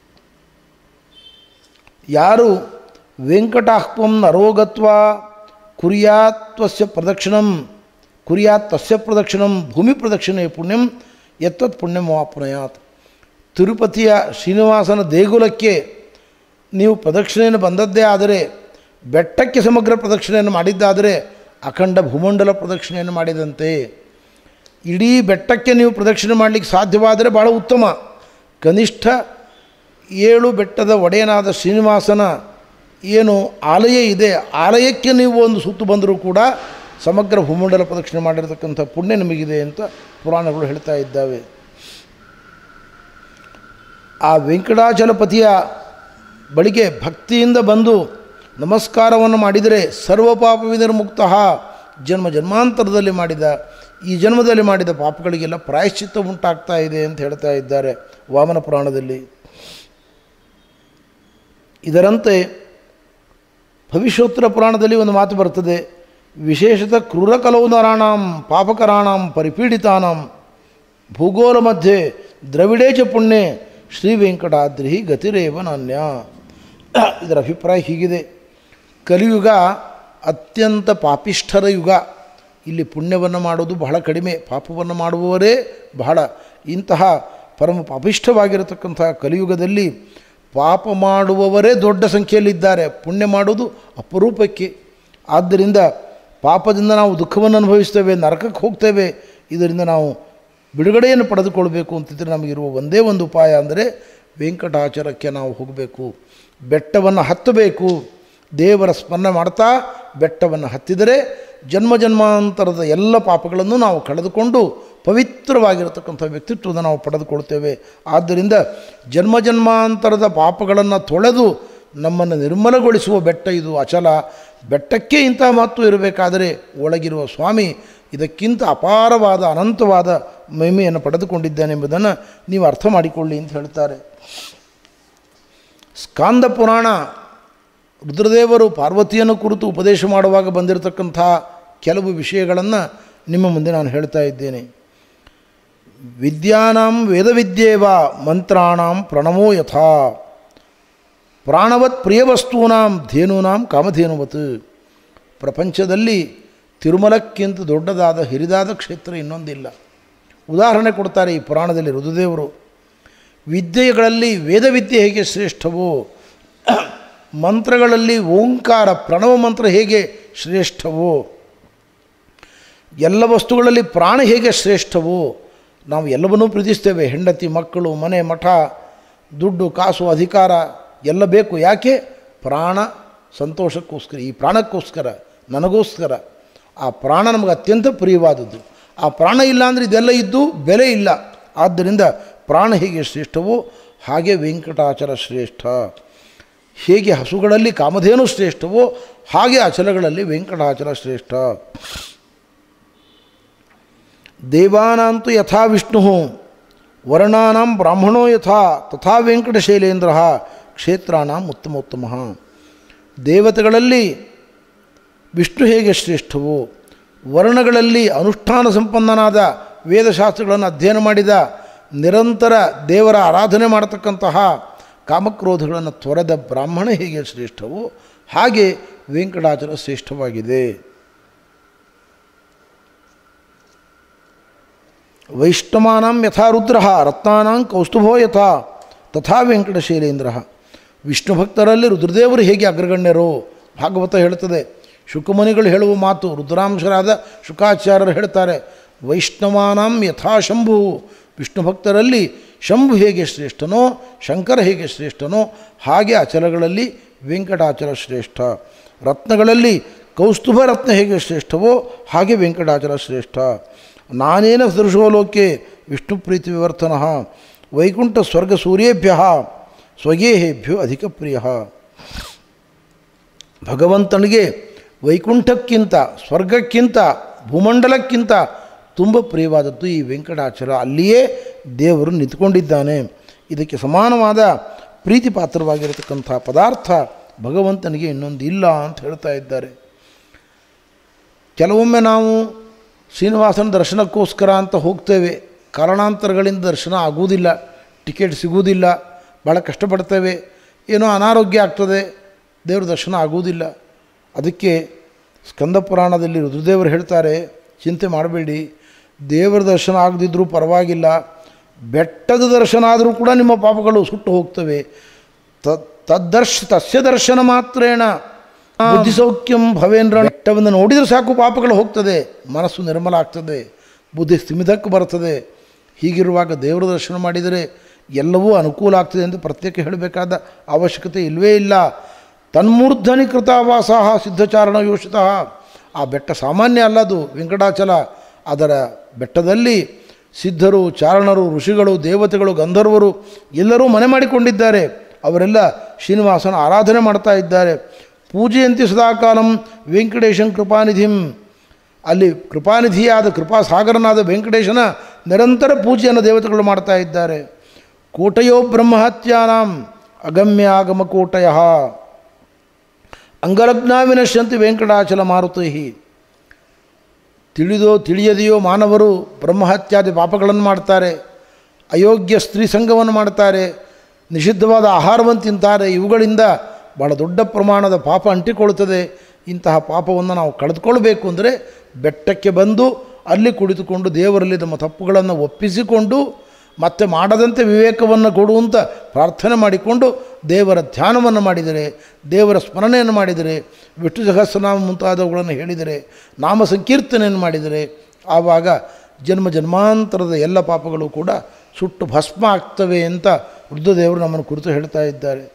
ಯಾರು ವೆಂಕಟಾಹ್ವಂ ನರೋಗತ್ವ ಕುರ್ಯಾತ್ವಸ್ಯ ಪ್ರದಕ್ಷಿಣಂ ಕುರ್ಯಾತ್ ತಸ್ಯ ಪ್ರದಕ್ಷಿಣಂ ಭೂಮಿ ಪ್ರದಕ್ಷಿಣೆ ಪುಣ್ಯಂ ಎತ್ತತ್ ಪುಣ್ಯಂ ವಾಪ್ನಯಾತ್ ತಿರುಪತಿಯ ಶ್ರೀನಿವಾಸನ ದೇಗುಲಕ್ಕೆ ನೀವು ಪ್ರದಕ್ಷಿಣೆಯನ್ನು ಬಂದದ್ದೇ ಆದರೆ ಬೆಟ್ಟಕ್ಕೆ ಸಮಗ್ರ ಪ್ರದಕ್ಷಿಣೆಯನ್ನು ಮಾಡಿದ್ದಾದರೆ ಅಖಂಡ ಭೂಮಂಡಲ ಪ್ರದಕ್ಷಿಣೆಯನ್ನು ಮಾಡಿದಂತೆ ಇಡೀ ಬೆಟ್ಟಕ್ಕೆ ನೀವು ಪ್ರದಕ್ಷಿಣೆ ಮಾಡಲಿಕ್ಕೆ ಸಾಧ್ಯವಾದರೆ ಭಾಳ ಉತ್ತಮ ಕನಿಷ್ಠ ಏಳು ಬೆಟ್ಟದ ಒಡೆಯನಾದ ಶ್ರೀನಿವಾಸನ ಏನು ಆಲಯ ಇದೆ ಆಲಯಕ್ಕೆ ನೀವು ಒಂದು ಸುತ್ತು ಬಂದರೂ ಕೂಡ ಸಮಗ್ರ ಭೂಮಂಡಲ ಪ್ರದಕ್ಷಿಣೆ ಮಾಡಿರತಕ್ಕಂಥ ಪುಣ್ಯ ನಿಮಗಿದೆ ಅಂತ ಪುರಾಣಗಳು ಹೇಳ್ತಾ ಇದ್ದಾವೆ ಆ ವೆಂಕಟಾಚಲಪತಿಯ ಬಳಿಗೆ ಭಕ್ತಿಯಿಂದ ಬಂದು ನಮಸ್ಕಾರವನ್ನು ಮಾಡಿದರೆ ಸರ್ವ ಪಾಪ ವಿನಿರ್ಮುಕ್ತ ಜನ್ಮ ಜನ್ಮಾಂತರದಲ್ಲಿ ಮಾಡಿದ ಈ ಜನ್ಮದಲ್ಲಿ ಮಾಡಿದ ಪಾಪಗಳಿಗೆಲ್ಲ ಪ್ರಾಯಶ್ಚಿತ್ತ ಉಂಟಾಗ್ತಾ ಇದೆ ಅಂತ ಹೇಳ್ತಾ ಇದ್ದಾರೆ ವಾಮನ ಪುರಾಣದಲ್ಲಿ ಇದರಂತೆ ಭವಿಷ್ಯೋತ್ತರ ಪುರಾಣದಲ್ಲಿ ಒಂದು ಮಾತು ಬರ್ತದೆ ವಿಶೇಷತಃ ಕ್ರೂರಕಲವು ನರಾಣಾಂ ಪಾಪಕರಾಣಾಂ ಪರಿಪೀಡಿತಾನಾಂ ಭೂಗೋಳ ಮಧ್ಯೆ ದ್ರವಿಡೇ ಚ ಪುಣ್ಯೆ ಶ್ರೀ ವೆಂಕಟಾದ್ರಿ ಗತಿರೇವ ನಾನ್ಯ ಇದರ ಅಭಿಪ್ರಾಯ ಹೀಗಿದೆ ಕಲಿಯುಗ ಅತ್ಯಂತ ಪಾಪಿಷ್ಠರ ಯುಗ ಇಲ್ಲಿ ಪುಣ್ಯವನ್ನು ಮಾಡೋದು ಬಹಳ ಕಡಿಮೆ ಪಾಪವನ್ನು ಮಾಡುವವರೇ ಬಹಳ ಇಂತಹ ಪರಮ ಪಾಪಿಷ್ಠವಾಗಿರತಕ್ಕಂಥ ಕಲಿಯುಗದಲ್ಲಿ ಪಾಪ ಮಾಡುವವರೇ ದೊಡ್ಡ ಸಂಖ್ಯೆಯಲ್ಲಿದ್ದಾರೆ ಪುಣ್ಯ ಮಾಡೋದು ಅಪರೂಪಕ್ಕೆ ಆದ್ದರಿಂದ ಪಾಪದಿಂದ ನಾವು ದುಃಖವನ್ನು ಅನುಭವಿಸ್ತೇವೆ ನರಕಕ್ಕೆ ಹೋಗ್ತೇವೆ ಇದರಿಂದ ನಾವು ಬಿಡುಗಡೆಯನ್ನು ಪಡೆದುಕೊಳ್ಬೇಕು ಅಂತಿದ್ರೆ ನಮಗಿರುವ ಒಂದೇ ಒಂದು ಉಪಾಯ ಅಂದರೆ ವೆಂಕಟಾಚಲಕ್ಕೆ ನಾವು ಹೋಗಬೇಕು ಬೆಟ್ಟವನ್ನು ಹತ್ತಬೇಕು ದೇವರ ಸ್ಮರಣೆ ಮಾಡ್ತಾ ಬೆಟ್ಟವನ್ನು ಹತ್ತಿದರೆ ಜನ್ಮ ಜನ್ಮಾಂತರದ ಎಲ್ಲ ಪಾಪಗಳನ್ನು ನಾವು ಕಳೆದುಕೊಂಡು ಪವಿತ್ರವಾಗಿರತಕ್ಕಂಥ ವ್ಯಕ್ತಿತ್ವವನ್ನು ನಾವು ಪಡೆದುಕೊಳ್ತೇವೆ ಆದ್ದರಿಂದ ಜನ್ಮ ಜನ್ಮಾಂತರದ ಪಾಪಗಳನ್ನು ತೊಳೆದು ನಮ್ಮನ್ನು ನಿರ್ಮಲಗೊಳಿಸುವ ಬೆಟ್ಟ ಇದು ಅಚಲ ಬೆಟ್ಟಕ್ಕೆ ಇಂಥ ಮಹತ್ವ ಇರಬೇಕಾದರೆ ಒಳಗಿರುವ ಸ್ವಾಮಿ ಇದಕ್ಕಿಂತ ಅಪಾರವಾದ ಅನಂತವಾದ ಮಹಿಮೆಯನ್ನು ಪಡೆದುಕೊಂಡಿದ್ದಾನೆ ಎಂಬುದನ್ನು ನೀವು ಅರ್ಥ ಮಾಡಿಕೊಳ್ಳಿ ಅಂತ ಹೇಳ್ತಾರೆ ಸ್ಕಾಂದ ಪುರಾಣ ರುದ್ರದೇವರು ಪಾರ್ವತಿಯನ್ನು ಕುರಿತು ಉಪದೇಶ ಮಾಡುವಾಗ ಬಂದಿರತಕ್ಕಂಥ ಕೆಲವು ವಿಷಯಗಳನ್ನು ನಿಮ್ಮ ಮುಂದೆ ನಾನು ಹೇಳ್ತಾ ಇದ್ದೇನೆ ವಿದ್ಯಾನಾಂ ವೇದವಿದ್ಯೇವ ಮಂತ್ರಾಣಾಂ ಪ್ರಣಮೋ ಯಥಾ ಪ್ರಾಣವತ್ ಪ್ರಿಯವಸ್ತೂನಾಂ ಧೇನೂನಾಂ ಕಾಮಧೇನುವತ್ ಪ್ರಪಂಚದಲ್ಲಿ ತಿರುಮಲಕ್ಕಿಂತ ದೊಡ್ಡದಾದ ಹಿರಿದಾದ ಕ್ಷೇತ್ರ ಇನ್ನೊಂದಿಲ್ಲ ಉದಾಹರಣೆ ಕೊಡ್ತಾರೆ ಈ ಪುರಾಣದಲ್ಲಿ ರುದ್ರದೇವರು ವಿದ್ಯೆಗಳಲ್ಲಿ ವೇದವಿದ್ಯೆ ಹೇಗೆ ಶ್ರೇಷ್ಠವೋ ಮಂತ್ರಗಳಲ್ಲಿ ಓಂಕಾರ ಪ್ರಣವ ಮಂತ್ರ ಹೇಗೆ ಶ್ರೇಷ್ಠವೋ ಎಲ್ಲ ವಸ್ತುಗಳಲ್ಲಿ ಪ್ರಾಣ ಹೇಗೆ ಶ್ರೇಷ್ಠವೋ ನಾವು ಎಲ್ಲವನ್ನೂ ಪ್ರೀತಿಸ್ತೇವೆ ಹೆಂಡತಿ ಮಕ್ಕಳು ಮನೆ ಮಠ ದುಡ್ಡು ಕಾಸು ಅಧಿಕಾರ ಎಲ್ಲ ಬೇಕು ಯಾಕೆ ಪ್ರಾಣ ಸಂತೋಷಕ್ಕೋಸ್ಕರ ಈ ಪ್ರಾಣಕ್ಕೋಸ್ಕರ ನನಗೋಸ್ಕರ ಆ ಪ್ರಾಣ ನಮಗೆ ಅತ್ಯಂತ ಪ್ರಿಯವಾದದ್ದು ಆ ಪ್ರಾಣ ಇಲ್ಲ ಅಂದರೆ ಇದೆಲ್ಲ ಇದ್ದು ಬೆಲೆ ಇಲ್ಲ ಆದ್ದರಿಂದ ಪ್ರಾಣ ಹೇಗೆ ಶ್ರೇಷ್ಠವೋ ಹಾಗೆ ವೆಂಕಟಾಚಲ ಶ್ರೇಷ್ಠ ಹೇಗೆ ಹಸುಗಳಲ್ಲಿ ಕಾಮಧೇನು ಶ್ರೇಷ್ಠವೋ ಹಾಗೆ ಅಚಲಗಳಲ್ಲಿ ವೆಂಕಟಾಚಲ ಶ್ರೇಷ್ಠ ದೇವಾನಾಂತು ಯಥಾ ವಿಷ್ಣು ವರ್ಣಾನಾಂ ಬ್ರಾಹ್ಮಣೋ ಯಥಾ ತಥಾ ವೆಂಕಟಶೈಲೇಂದ್ರ ಕ್ಷೇತ್ರಾಣಂ ಉತ್ತಮೋತ್ತಮ ದೇವತೆಗಳಲ್ಲಿ ವಿಷ್ಣು ಹೇಗೆ ಶ್ರೇಷ್ಠವೋ ವರ್ಣಗಳಲ್ಲಿ ಅನುಷ್ಠಾನ ಸಂಪನ್ನನಾದ ವೇದಶಾಸ್ತ್ರಗಳನ್ನು ಅಧ್ಯಯನ ಮಾಡಿದ ನಿರಂತರ ದೇವರ ಆರಾಧನೆ ಮಾಡತಕ್ಕಂತಹ ಕಾಮಕ್ರೋಧಗಳನ್ನು ತೊರೆದ ಬ್ರಾಹ್ಮಣ ಹೇಗೆ ಶ್ರೇಷ್ಠವೋ ಹಾಗೆ ವೆಂಕಟಾಚಲ ಶ್ರೇಷ್ಠವಾಗಿದೆ ವೈಷ್ಣವಾನಾಂ ಯಥಾ ರುದ್ರ ರತ್ನಾನಾಂ ಕೌಸ್ತುಭೋ ಯಥಾ ತಥಾ ವೆಂಕಟಶೈಲೇಂದ್ರ ವಿಷ್ಣು ಭಕ್ತರಲ್ಲಿ ರುದ್ರದೇವರು ಹೇಗೆ ಅಗ್ರಗಣ್ಯರು ಭಾಗವತ ಹೇಳ್ತದೆ ಶುಕಮುನಿಗಳು ಹೇಳುವ ಮಾತು ರುದ್ರಾಂಶರಾದ ಶುಕಾಚಾರ್ಯರು ಹೇಳ್ತಾರೆ ವೈಷ್ಣವಾನಾಂ ಯಥಾ ಶಂಭು ವಿಷ್ಣು ಭಕ್ತರಲ್ಲಿ ಶಂಭು ಹೇಗೆ ಶ್ರೇಷ್ಠನೋ ಶಂಕರ ಹೇಗೆ ಶ್ರೇಷ್ಠನೋ ಹಾಗೆ ಅಚಲಗಳಲ್ಲಿ ವೆಂಕಟಾಚಲ ಶ್ರೇಷ್ಠ ರತ್ನಗಳಲ್ಲಿ ಕೌಸ್ತುಭ ರತ್ನ ಹೇಗೆ ಶ್ರೇಷ್ಠವೋ ಹಾಗೆ ವೆಂಕಟಾಚಲ ಶ್ರೇಷ್ಠ ನಾನೇನ ಸದೃಶೋ ಲೋಕೆ ವಿಷ್ಣು ಪ್ರೀತಿ ವಿವರ್ತನ ವೈಕುಂಠ ಸ್ವರ್ಗ ಸೂರ್ಯೇಭ್ಯ ಸ್ವಗೇಹೇಭ್ಯೋ ಅಧಿಕ ಪ್ರಿಯ ಭಗವಂತನಿಗೆ ವೈಕುಂಠಕ್ಕಿಂತ ಸ್ವರ್ಗಕ್ಕಿಂತ ಭೂಮಂಡಲಕ್ಕಿಂತ ತುಂಬ ಪ್ರಿಯವಾದದ್ದು ಈ ವೆಂಕಟಾಚಲ ಅಲ್ಲಿಯೇ ದೇವರು ನಿಂತ್ಕೊಂಡಿದ್ದಾನೆ ಇದಕ್ಕೆ ಸಮಾನವಾದ ಪ್ರೀತಿ ಪಾತ್ರವಾಗಿರತಕ್ಕಂಥ ಪದಾರ್ಥ ಭಗವಂತನಿಗೆ ಇನ್ನೊಂದು ಇಲ್ಲ ಅಂತ ಹೇಳ್ತಾ ಇದ್ದಾರೆ ಕೆಲವೊಮ್ಮೆ ನಾವು ಶ್ರೀನಿವಾಸನ ದರ್ಶನಕ್ಕೋಸ್ಕರ ಅಂತ ಹೋಗ್ತೇವೆ ಕಾರಣಾಂತರಗಳಿಂದ ದರ್ಶನ ಆಗುವುದಿಲ್ಲ ಟಿಕೆಟ್ ಸಿಗುವುದಿಲ್ಲ ಭಾಳ ಕಷ್ಟಪಡ್ತೇವೆ ಏನೋ ಅನಾರೋಗ್ಯ ಆಗ್ತದೆ ದೇವ್ರ ದರ್ಶನ ಆಗುವುದಿಲ್ಲ ಅದಕ್ಕೆ ಸ್ಕಂದ ಪುರಾಣದಲ್ಲಿ ರುದ್ರದೇವರು ಹೇಳ್ತಾರೆ ಚಿಂತೆ ಮಾಡಬೇಡಿ ದೇವರ ದರ್ಶನ ಆಗದಿದ್ದರೂ ಪರವಾಗಿಲ್ಲ ಬೆಟ್ಟದ ದರ್ಶನ ಆದರೂ ಕೂಡ ನಿಮ್ಮ ಪಾಪಗಳು ಸುಟ್ಟು ಹೋಗ್ತವೆ ತದ್ ತದ್ದರ್ಶ ತಸ್ಯ ದರ್ಶನ ಮಾತ್ರೇಣ ಬುದ್ಧಿಸೌಖ್ಯಂ ಭವೇಂದ್ರ ಬೆಟ್ಟವನ್ನು ನೋಡಿದರೆ ಸಾಕು ಪಾಪಗಳು ಹೋಗ್ತದೆ ಮನಸ್ಸು ನಿರ್ಮಲ ಆಗ್ತದೆ ಬುದ್ಧಿ ಸ್ಥಿಮಿತಕ್ಕೆ ಬರ್ತದೆ ಹೀಗಿರುವಾಗ ದೇವರ ದರ್ಶನ ಮಾಡಿದರೆ ಎಲ್ಲವೂ ಅನುಕೂಲ ಆಗ್ತದೆ ಎಂದು ಪ್ರತ್ಯೇಕ ಹೇಳಬೇಕಾದ ಅವಶ್ಯಕತೆ ಇಲ್ಲವೇ ಇಲ್ಲ ತನ್ಮೂರ್ಧನಿ ಕೃತಾವಾಸ ಸಿದ್ಧಚಾರಣ ಯೋಷಿತಃ ಆ ಬೆಟ್ಟ ಸಾಮಾನ್ಯ ಅಲ್ಲ ಅದು ವೆಂಕಟಾಚಲ ಅದರ ಬೆಟ್ಟದಲ್ಲಿ ಸಿದ್ಧರು ಚಾರಣರು ಋಷಿಗಳು ದೇವತೆಗಳು ಗಂಧರ್ವರು ಎಲ್ಲರೂ ಮನೆ ಮಾಡಿಕೊಂಡಿದ್ದಾರೆ ಅವರೆಲ್ಲ ಶ್ರೀನಿವಾಸನ ಆರಾಧನೆ ಮಾಡ್ತಾ ಇದ್ದಾರೆ ಪೂಜೆಯಂತಿ ಸದಾಕಾಲಂ ವೆಂಕಟೇಶಂ ಕೃಪಾನಿಧಿಂ ಅಲ್ಲಿ ಕೃಪಾನಿಧಿಯಾದ ಕೃಪಾಸಾಗರನಾದ ವೆಂಕಟೇಶನ ನಿರಂತರ ಪೂಜೆಯನ್ನು ದೇವತೆಗಳು ಮಾಡ್ತಾ ಇದ್ದಾರೆ ಕೋಟಯೋ ಬ್ರಹ್ಮಹತ್ಯಾನಾಂ ಅಗಮ್ಯ ಆಗಮ ಕೋಟಯ ಅಂಗಲಗ್ನಾವಿನಶ್ಯಂತಿ ವೆಂಕಟಾಚಲ ಮಾರುತೈ ತಿಳಿದೋ ತಿಳಿಯದೆಯೋ ಮಾನವರು ಬ್ರಹ್ಮಹತ್ಯಾದಿ ಪಾಪಗಳನ್ನು ಮಾಡ್ತಾರೆ ಅಯೋಗ್ಯ ಸ್ತ್ರೀ ಸಂಘವನ್ನು ಮಾಡ್ತಾರೆ ನಿಷಿದ್ಧವಾದ ಆಹಾರವನ್ನು ತಿಂತಾರೆ ಇವುಗಳಿಂದ ಭಾಳ ದೊಡ್ಡ ಪ್ರಮಾಣದ ಪಾಪ ಅಂಟಿಕೊಳ್ಳುತ್ತದೆ ಇಂತಹ ಪಾಪವನ್ನು ನಾವು ಕಳೆದುಕೊಳ್ಬೇಕು ಅಂದರೆ ಬೆಟ್ಟಕ್ಕೆ ಬಂದು ಅಲ್ಲಿ ಕುಳಿತುಕೊಂಡು ದೇವರಲ್ಲಿ ನಮ್ಮ ತಪ್ಪುಗಳನ್ನು ಒಪ್ಪಿಸಿಕೊಂಡು ಮತ್ತೆ ಮಾಡದಂತೆ ವಿವೇಕವನ್ನು ಕೊಡುವಂತ ಪ್ರಾರ್ಥನೆ ಮಾಡಿಕೊಂಡು ದೇವರ ಧ್ಯಾನವನ್ನು ಮಾಡಿದರೆ ದೇವರ ಸ್ಮರಣೆಯನ್ನು ಮಾಡಿದರೆ ವಿಷ್ಣು ಸಹಸ್ರನಾಮ ಮುಂತಾದವುಗಳನ್ನು ಹೇಳಿದರೆ ನಾಮ ಸಂಕೀರ್ತನೆಯನ್ನು ಮಾಡಿದರೆ ಆವಾಗ ಜನ್ಮ ಜನ್ಮಾಂತರದ ಎಲ್ಲ ಪಾಪಗಳು ಕೂಡ ಸುಟ್ಟು ಭಸ್ಮ ಆಗ್ತವೆ ಅಂತ ರುದ್ರದೇವರು ನಮ್ಮನ್ನು ಕುರಿತು ಹೇಳ್ತಾ ಇದ್ದಾರೆ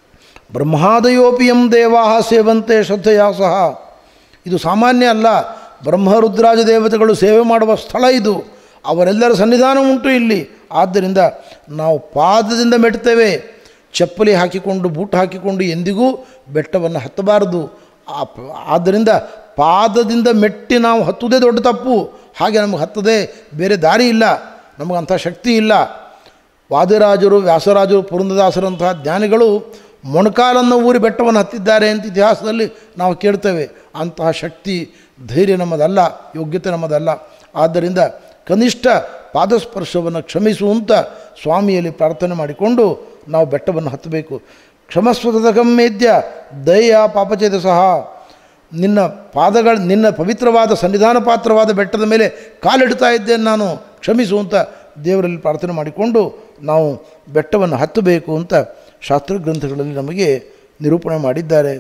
ಬ್ರಹ್ಮಾದಯೋಪಿ ಎಂ ದೇವಾ ಸೇವಂತೆ ಶ್ರದ್ಧೆಯ ಸಹ ಇದು ಸಾಮಾನ್ಯ ಅಲ್ಲ ಬ್ರಹ್ಮರುದ್ರಾಜ ದೇವತೆಗಳು ಸೇವೆ ಮಾಡುವ ಸ್ಥಳ ಇದು ಅವರೆಲ್ಲರ ಸನ್ನಿಧಾನ ಉಂಟು ಇಲ್ಲಿ ಆದ್ದರಿಂದ ನಾವು ಪಾದದಿಂದ ಮೆಟ್ತೇವೆ ಚಪ್ಪಲಿ ಹಾಕಿಕೊಂಡು ಬೂಟ್ ಹಾಕಿಕೊಂಡು ಎಂದಿಗೂ ಬೆಟ್ಟವನ್ನು ಹತ್ತಬಾರದು ಆ ಪ- ಆದ್ದರಿಂದ ಪಾದದಿಂದ ಮೆಟ್ಟಿ ನಾವು ಹತ್ತುವುದೇ ದೊಡ್ಡ ತಪ್ಪು ಹಾಗೆ ನಮಗೆ ಹತ್ತದೇ ಬೇರೆ ದಾರಿ ಇಲ್ಲ ನಮಗಂಥ ಶಕ್ತಿ ಇಲ್ಲ ವಾದಿರಾಜರು ವ್ಯಾಸರಾಜರು ಪುರಂದದಾಸರಂತಹ ಜ್ಞಾನಿಗಳು ಮೊಣಕಾಲನ್ನು ಊರಿ ಬೆಟ್ಟವನ್ನು ಹತ್ತಿದ್ದಾರೆ ಅಂತ ಇತಿಹಾಸದಲ್ಲಿ ನಾವು ಕೇಳ್ತೇವೆ ಅಂತಹ ಶಕ್ತಿ ಧೈರ್ಯ ನಮ್ಮದಲ್ಲ ಯೋಗ್ಯತೆ ನಮ್ಮದಲ್ಲ ಆದ್ದರಿಂದ ಕನಿಷ್ಠ ಪಾದಸ್ಪರ್ಶವನ್ನು ಕ್ಷಮಿಸುವಂತ ಸ್ವಾಮಿಯಲ್ಲಿ ಪ್ರಾರ್ಥನೆ ಮಾಡಿಕೊಂಡು ನಾವು ಬೆಟ್ಟವನ್ನು ಹತ್ತಬೇಕು ಕ್ಷಮಸ್ವತಕಮೇದ್ಯ ದಯ ಪಾಪಚೇತ ಸಹ ನಿನ್ನ ಪಾದಗಳ ನಿನ್ನ ಪವಿತ್ರವಾದ ಸನ್ನಿಧಾನ ಪಾತ್ರವಾದ ಬೆಟ್ಟದ ಮೇಲೆ ಕಾಲಿಡ್ತಾ ಇದ್ದೇನೆ ನಾನು ಕ್ಷಮಿಸುವಂತ ದೇವರಲ್ಲಿ ಪ್ರಾರ್ಥನೆ ಮಾಡಿಕೊಂಡು ನಾವು ಬೆಟ್ಟವನ್ನು ಹತ್ತಬೇಕು ಅಂತ ಶಾಸ್ತ್ರ ಗ್ರಂಥಗಳಲ್ಲಿ ನಮಗೆ ನಿರೂಪಣೆ ಮಾಡಿದ್ದಾರೆ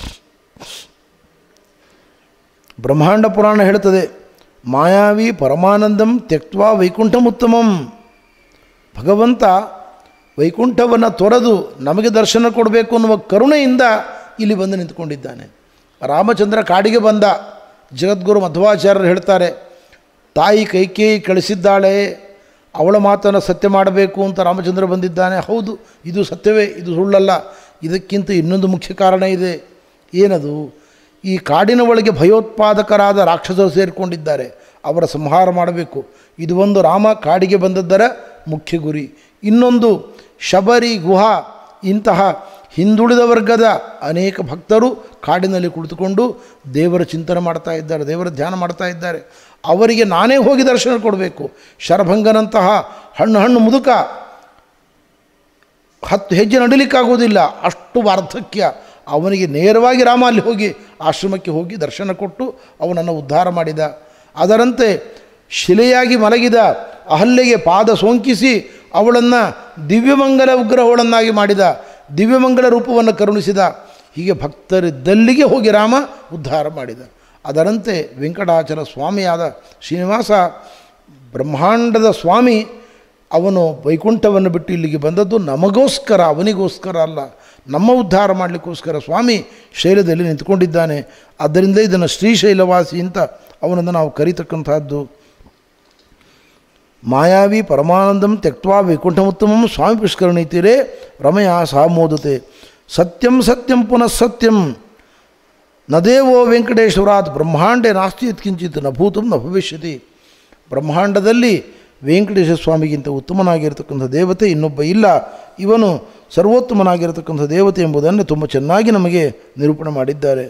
ಬ್ರಹ್ಮಾಂಡ ಪುರಾಣ ಹೇಳ್ತದೆ ಮಾಯಾವಿ ಪರಮಾನಂದಂ ತ್ಯಕ್ವಾ ವೈಕುಂಠಮುತ್ತಮಂ ಭಗವಂತ ವೈಕುಂಠವನ್ನು ತೊರೆದು ನಮಗೆ ದರ್ಶನ ಕೊಡಬೇಕು ಅನ್ನುವ ಕರುಣೆಯಿಂದ ಇಲ್ಲಿ ಬಂದು ನಿಂತ್ಕೊಂಡಿದ್ದಾನೆ ರಾಮಚಂದ್ರ ಕಾಡಿಗೆ ಬಂದ ಜಗದ್ಗುರು ಮಧ್ವಾಚಾರ್ಯರು ಹೇಳ್ತಾರೆ ತಾಯಿ ಕೈಕೇಯಿ ಕಳಿಸಿದ್ದಾಳೆ ಅವಳ ಮಾತನ್ನು ಸತ್ಯ ಮಾಡಬೇಕು ಅಂತ ರಾಮಚಂದ್ರ ಬಂದಿದ್ದಾನೆ ಹೌದು ಇದು ಸತ್ಯವೇ ಇದು ಸುಳ್ಳಲ್ಲ ಇದಕ್ಕಿಂತ ಇನ್ನೊಂದು ಮುಖ್ಯ ಕಾರಣ ಇದೆ ಏನದು ಈ ಕಾಡಿನ ಒಳಗೆ ಭಯೋತ್ಪಾದಕರಾದ ರಾಕ್ಷಸರು ಸೇರಿಕೊಂಡಿದ್ದಾರೆ ಅವರ ಸಂಹಾರ ಮಾಡಬೇಕು ಇದು ಒಂದು ರಾಮ ಕಾಡಿಗೆ ಬಂದದ್ದರ ಮುಖ್ಯ ಗುರಿ ಇನ್ನೊಂದು ಶಬರಿ ಗುಹಾ ಇಂತಹ ಹಿಂದುಳಿದ ವರ್ಗದ ಅನೇಕ ಭಕ್ತರು ಕಾಡಿನಲ್ಲಿ ಕುಳಿತುಕೊಂಡು ದೇವರ ಚಿಂತನೆ ಮಾಡ್ತಾ ಇದ್ದಾರೆ ದೇವರ ಧ್ಯಾನ ಮಾಡ್ತಾ ಇದ್ದಾರೆ ಅವರಿಗೆ ನಾನೇ ಹೋಗಿ ದರ್ಶನ ಕೊಡಬೇಕು ಶರಭಂಗನಂತಹ ಹಣ್ಣು ಹಣ್ಣು ಮುದುಕ ಹತ್ತು ಹೆಜ್ಜೆ ನಡಿಲಿಕ್ಕಾಗೋದಿಲ್ಲ ಅಷ್ಟು ವಾರ್ಧಕ್ಯ ಅವನಿಗೆ ನೇರವಾಗಿ ರಾಮ ಅಲ್ಲಿ ಹೋಗಿ ಆಶ್ರಮಕ್ಕೆ ಹೋಗಿ ದರ್ಶನ ಕೊಟ್ಟು ಅವನನ್ನು ಉದ್ಧಾರ ಮಾಡಿದ ಅದರಂತೆ ಶಿಲೆಯಾಗಿ ಮಲಗಿದ ಅಹಲ್ಯೆಗೆ ಪಾದ ಸೋಂಕಿಸಿ ಅವಳನ್ನು ದಿವ್ಯಮಂಗಲ ಉಗ್ರಹವಳನ್ನಾಗಿ ಮಾಡಿದ ದಿವ್ಯಮಂಗಲ ರೂಪವನ್ನು ಕರುಣಿಸಿದ ಹೀಗೆ ಭಕ್ತರಿದ್ದಲ್ಲಿಗೆ ಹೋಗಿ ರಾಮ ಉದ್ಧಾರ ಮಾಡಿದ ಅದರಂತೆ ವೆಂಕಟಾಚಲ ಸ್ವಾಮಿಯಾದ ಶ್ರೀನಿವಾಸ ಬ್ರಹ್ಮಾಂಡದ ಸ್ವಾಮಿ ಅವನು ವೈಕುಂಠವನ್ನು ಬಿಟ್ಟು ಇಲ್ಲಿಗೆ ಬಂದದ್ದು ನಮಗೋಸ್ಕರ ಅವನಿಗೋಸ್ಕರ ಅಲ್ಲ ನಮ್ಮ ಉದ್ಧಾರ ಮಾಡಲಿಕ್ಕೋಸ್ಕರ ಸ್ವಾಮಿ ಶೈಲದಲ್ಲಿ ನಿಂತ್ಕೊಂಡಿದ್ದಾನೆ ಆದ್ದರಿಂದ ಇದನ್ನು ಶ್ರೀಶೈಲವಾಸಿ ಅಂತ ಅವನನ್ನು ನಾವು ಕರೀತಕ್ಕಂಥದ್ದು ಮಾಯಾವಿ ಪರಮಾನಂದಂ ತ್ಯಕ್ವಾ ವೈಕುಂಠಮುತ್ತಮಂ ಸ್ವಾಮಿ ಪುಷ್ಕರಣಿ ತೀರೆ ರಮಯ ಸಹ ಮೋದತೆ ಸತ್ಯಂ ಸತ್ಯಂ ಪುನಃ ಸತ್ಯಂ ನ ದೇವೋ ವೆಂಕಟೇಶ್ವರಾತ್ ಬ್ರಹ್ಮಾಂಡೆ ನಾಸ್ತಿ ಯತ್ಕಿಂಚಿತ್ ನ ಭೂತಂ ನ ಭವಿಷ್ಯತಿ ಬ್ರಹ್ಮಾಂಡದಲ್ಲಿ ವೆಂಕಟೇಶ್ವರ ಸ್ವಾಮಿಗಿಂತ ಉತ್ತಮನಾಗಿರತಕ್ಕಂಥ ದೇವತೆ ಇನ್ನೊಬ್ಬ ಇಲ್ಲ ಇವನು ಸರ್ವೋತ್ತಮನಾಗಿರತಕ್ಕಂಥ ದೇವತೆ ಎಂಬುದನ್ನು ತುಂಬ ಚೆನ್ನಾಗಿ ನಮಗೆ ನಿರೂಪಣೆ ಮಾಡಿದ್ದಾರೆ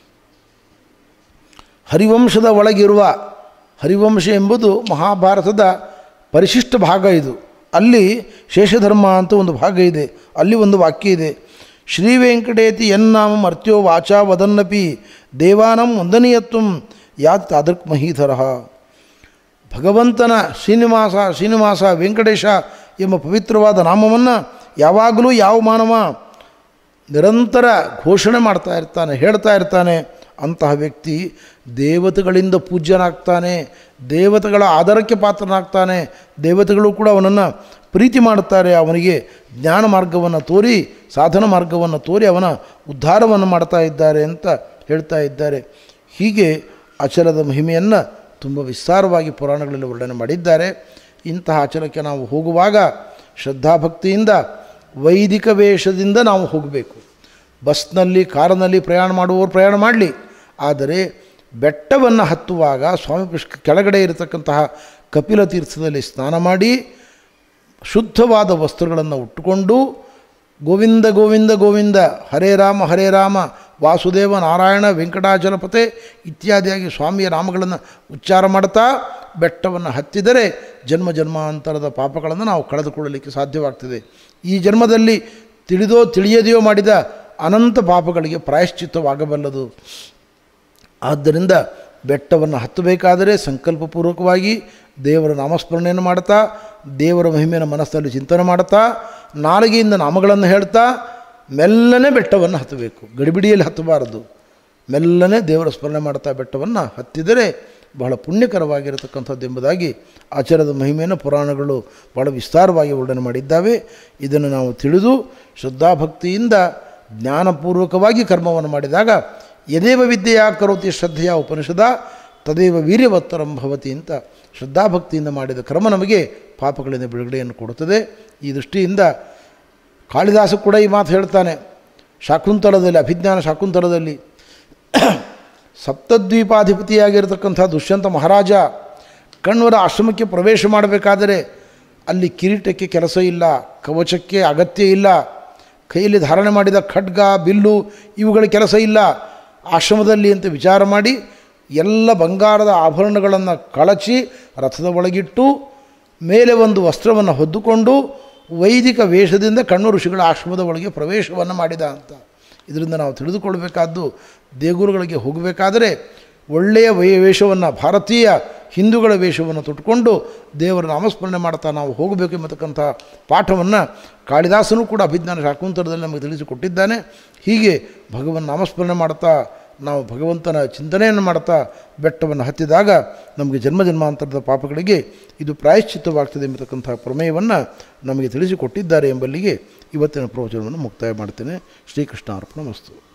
ಹರಿವಂಶದ ಒಳಗಿರುವ ಹರಿವಂಶ ಎಂಬುದು ಮಹಾಭಾರತದ ಪರಿಶಿಷ್ಟ ಭಾಗ ಇದು ಅಲ್ಲಿ ಶೇಷಧರ್ಮ ಅಂತ ಒಂದು ಭಾಗ ಇದೆ ಅಲ್ಲಿ ಒಂದು ವಾಕ್ಯ ಇದೆ ಶ್ರೀ ವೆಂಕಟೇತಿ ಎನ್ನಾಮ ಮರ್ತ್ಯೋ ವಾಚಾ ವದನ್ನಪಿ ದೇವಾನಂ ವಂದನೀಯತ್ವಂ ಯಾತ್ ತಾದೃಕ್ ಮಹೀಧರ ಭಗವಂತನ ಶ್ರೀನಿವಾಸ ಶ್ರೀನಿವಾಸ ವೆಂಕಟೇಶ ಎಂಬ ಪವಿತ್ರವಾದ ನಾಮವನ್ನು ಯಾವಾಗಲೂ ಯಾವ ಮಾನವ ನಿರಂತರ ಘೋಷಣೆ ಮಾಡ್ತಾ ಇರ್ತಾನೆ ಹೇಳ್ತಾ ಇರ್ತಾನೆ ಅಂತಹ ವ್ಯಕ್ತಿ ದೇವತೆಗಳಿಂದ ಪೂಜ್ಯನಾಗ್ತಾನೆ ದೇವತೆಗಳ ಆಧಾರಕ್ಕೆ ಪಾತ್ರನಾಗ್ತಾನೆ ದೇವತೆಗಳು ಕೂಡ ಅವನನ್ನು ಪ್ರೀತಿ ಮಾಡುತ್ತಾರೆ ಅವನಿಗೆ ಜ್ಞಾನ ಮಾರ್ಗವನ್ನು ತೋರಿ ಸಾಧನ ಮಾರ್ಗವನ್ನು ತೋರಿ ಅವನ ಉದ್ಧಾರವನ್ನು ಮಾಡ್ತಾ ಇದ್ದಾರೆ ಅಂತ ಹೇಳ್ತಾ ಇದ್ದಾರೆ ಹೀಗೆ ಅಚಲದ ಮಹಿಮೆಯನ್ನು ತುಂಬ ವಿಸ್ತಾರವಾಗಿ ಪುರಾಣಗಳಲ್ಲಿ ವರ್ಣನೆ ಮಾಡಿದ್ದಾರೆ ಇಂತಹ ಅಚಲಕ್ಕೆ ನಾವು ಹೋಗುವಾಗ ಶ್ರದ್ಧಾಭಕ್ತಿಯಿಂದ ವೈದಿಕ ವೇಷದಿಂದ ನಾವು ಹೋಗಬೇಕು ಬಸ್ನಲ್ಲಿ ಕಾರಿನಲ್ಲಿ ಪ್ರಯಾಣ ಮಾಡುವವರು ಪ್ರಯಾಣ ಮಾಡಲಿ ಆದರೆ ಬೆಟ್ಟವನ್ನು ಹತ್ತುವಾಗ ಸ್ವಾಮಿ ಪುಷ್ಕ ಕೆಳಗಡೆ ಇರತಕ್ಕಂತಹ ಕಪಿಲ ತೀರ್ಥದಲ್ಲಿ ಸ್ನಾನ ಮಾಡಿ ಶುದ್ಧವಾದ ವಸ್ತ್ರಗಳನ್ನು ಉಟ್ಟುಕೊಂಡು ಗೋವಿಂದ ಗೋವಿಂದ ಗೋವಿಂದ ಹರೇ ರಾಮ ಹರೇ ರಾಮ ವಾಸುದೇವ ನಾರಾಯಣ ವೆಂಕಟಾಚಲಪತೆ ಇತ್ಯಾದಿಯಾಗಿ ಸ್ವಾಮಿಯ ನಾಮಗಳನ್ನು ಉಚ್ಚಾರ ಮಾಡ್ತಾ ಬೆಟ್ಟವನ್ನು ಹತ್ತಿದರೆ ಜನ್ಮ ಜನ್ಮಾಂತರದ ಪಾಪಗಳನ್ನು ನಾವು ಕಳೆದುಕೊಳ್ಳಲಿಕ್ಕೆ ಸಾಧ್ಯವಾಗ್ತದೆ ಈ ಜನ್ಮದಲ್ಲಿ ತಿಳಿದೋ ತಿಳಿಯದೆಯೋ ಮಾಡಿದ ಅನಂತ ಪಾಪಗಳಿಗೆ ಪ್ರಾಯಶ್ಚಿತ್ತವಾಗಬಲ್ಲದು ಆದ್ದರಿಂದ ಬೆಟ್ಟವನ್ನು ಹತ್ತಬೇಕಾದರೆ ಸಂಕಲ್ಪಪೂರ್ವಕವಾಗಿ ದೇವರ ನಾಮಸ್ಮರಣೆಯನ್ನು ಮಾಡ್ತಾ ದೇವರ ಮಹಿಮೆಯನ್ನು ಮನಸ್ಸಲ್ಲಿ ಚಿಂತನೆ ಮಾಡ್ತಾ ನಾಲಿಗೆಯಿಂದ ನಾಮಗಳನ್ನು ಹೇಳ್ತಾ ಮೆಲ್ಲನೆ ಬೆಟ್ಟವನ್ನು ಹತ್ತಬೇಕು ಗಡಿಬಿಡಿಯಲ್ಲಿ ಹತ್ತಬಾರದು ಮೆಲ್ಲನೆ ದೇವರ ಸ್ಮರಣೆ ಮಾಡ್ತಾ ಬೆಟ್ಟವನ್ನು ಹತ್ತಿದರೆ ಬಹಳ ಪುಣ್ಯಕರವಾಗಿರತಕ್ಕಂಥದ್ದು ಎಂಬುದಾಗಿ ಆಚಾರದ ಮಹಿಮೆಯನ್ನು ಪುರಾಣಗಳು ಬಹಳ ವಿಸ್ತಾರವಾಗಿ ವರ್ಣನೆ ಮಾಡಿದ್ದಾವೆ ಇದನ್ನು ನಾವು ತಿಳಿದು ಶ್ರದ್ಧಾಭಕ್ತಿಯಿಂದ ಜ್ಞಾನಪೂರ್ವಕವಾಗಿ ಕರ್ಮವನ್ನು ಮಾಡಿದಾಗ ಯದೇವ ವಿದ್ಯೆಯ ಕರೋತಿ ಶ್ರದ್ಧೆಯ ಉಪನಿಷದ ತದೇವ ವೀರ್ಯವತ್ತರಂ ಭವತಿ ಅಂತ ಶ್ರದ್ಧಾಭಕ್ತಿಯಿಂದ ಮಾಡಿದ ಕರ್ಮ ನಮಗೆ ಪಾಪಗಳಿಂದ ಬಿಡುಗಡೆಯನ್ನು ಕೊಡುತ್ತದೆ ಈ ದೃಷ್ಟಿಯಿಂದ ಕಾಳಿದಾಸ ಕೂಡ ಈ ಮಾತು ಹೇಳ್ತಾನೆ ಶಾಕುಂತಲದಲ್ಲಿ ಅಭಿಜ್ಞಾನ ಶಾಕುಂತಲದಲ್ಲಿ ಸಪ್ತದ್ವೀಪಾಧಿಪತಿಯಾಗಿರತಕ್ಕಂಥ ದುಷ್ಯಂತ ಮಹಾರಾಜ ಕಣ್ವರ ಆಶ್ರಮಕ್ಕೆ ಪ್ರವೇಶ ಮಾಡಬೇಕಾದರೆ ಅಲ್ಲಿ ಕಿರೀಟಕ್ಕೆ ಕೆಲಸ ಇಲ್ಲ ಕವಚಕ್ಕೆ ಅಗತ್ಯ ಇಲ್ಲ ಕೈಯಲ್ಲಿ ಧಾರಣೆ ಮಾಡಿದ ಖಡ್ಗ ಬಿಲ್ಲು ಇವುಗಳ ಕೆಲಸ ಇಲ್ಲ ಆಶ್ರಮದಲ್ಲಿ ಅಂತ ವಿಚಾರ ಮಾಡಿ ಎಲ್ಲ ಬಂಗಾರದ ಆಭರಣಗಳನ್ನು ಕಳಚಿ ರಥದ ಒಳಗಿಟ್ಟು ಮೇಲೆ ಒಂದು ವಸ್ತ್ರವನ್ನು ಹೊದ್ದುಕೊಂಡು ವೈದಿಕ ವೇಷದಿಂದ ಕಣ್ಣು ಋಷಿಗಳ ಆಶ್ರಮದ ಒಳಗೆ ಪ್ರವೇಶವನ್ನು ಮಾಡಿದ ಅಂತ ಇದರಿಂದ ನಾವು ತಿಳಿದುಕೊಳ್ಬೇಕಾದ್ದು ದೇಗುರುಗಳಿಗೆ ಹೋಗಬೇಕಾದರೆ ಒಳ್ಳೆಯ ವೈ ವೇಷವನ್ನು ಭಾರತೀಯ ಹಿಂದೂಗಳ ವೇಷವನ್ನು ತೊಟ್ಟುಕೊಂಡು ದೇವರ ನಾಮಸ್ಮರಣೆ ಮಾಡ್ತಾ ನಾವು ಹೋಗಬೇಕು ಎಂಬತಕ್ಕಂಥ ಪಾಠವನ್ನು ಕಾಳಿದಾಸನೂ ಕೂಡ ಅಭಿಜ್ಞಾನ ಶಾಕುಂತರದಲ್ಲಿ ನಮಗೆ ತಿಳಿಸಿಕೊಟ್ಟಿದ್ದಾನೆ ಹೀಗೆ ಭಗವನ್ ನಾಮಸ್ಮರಣೆ ಮಾಡ್ತಾ ನಾವು ಭಗವಂತನ ಚಿಂತನೆಯನ್ನು ಮಾಡ್ತಾ ಬೆಟ್ಟವನ್ನು ಹತ್ತಿದಾಗ ನಮಗೆ ಜನ್ಮ ಜನ್ಮಾಂತರದ ಪಾಪಗಳಿಗೆ ಇದು ಪ್ರಾಯಶ್ಚಿತ್ತವಾಗ್ತದೆ ಎಂಬತಕ್ಕಂಥ ಪ್ರಮೇಯವನ್ನು ನಮಗೆ ತಿಳಿಸಿಕೊಟ್ಟಿದ್ದಾರೆ ಎಂಬಲ್ಲಿಗೆ ಇವತ್ತಿನ ಪ್ರವಚನವನ್ನು ಮುಕ್ತಾಯ ಮಾಡ್ತೇನೆ ಶ್ರೀಕೃಷ್ಣ ಅರ್ಪಣ ವಸ್ತು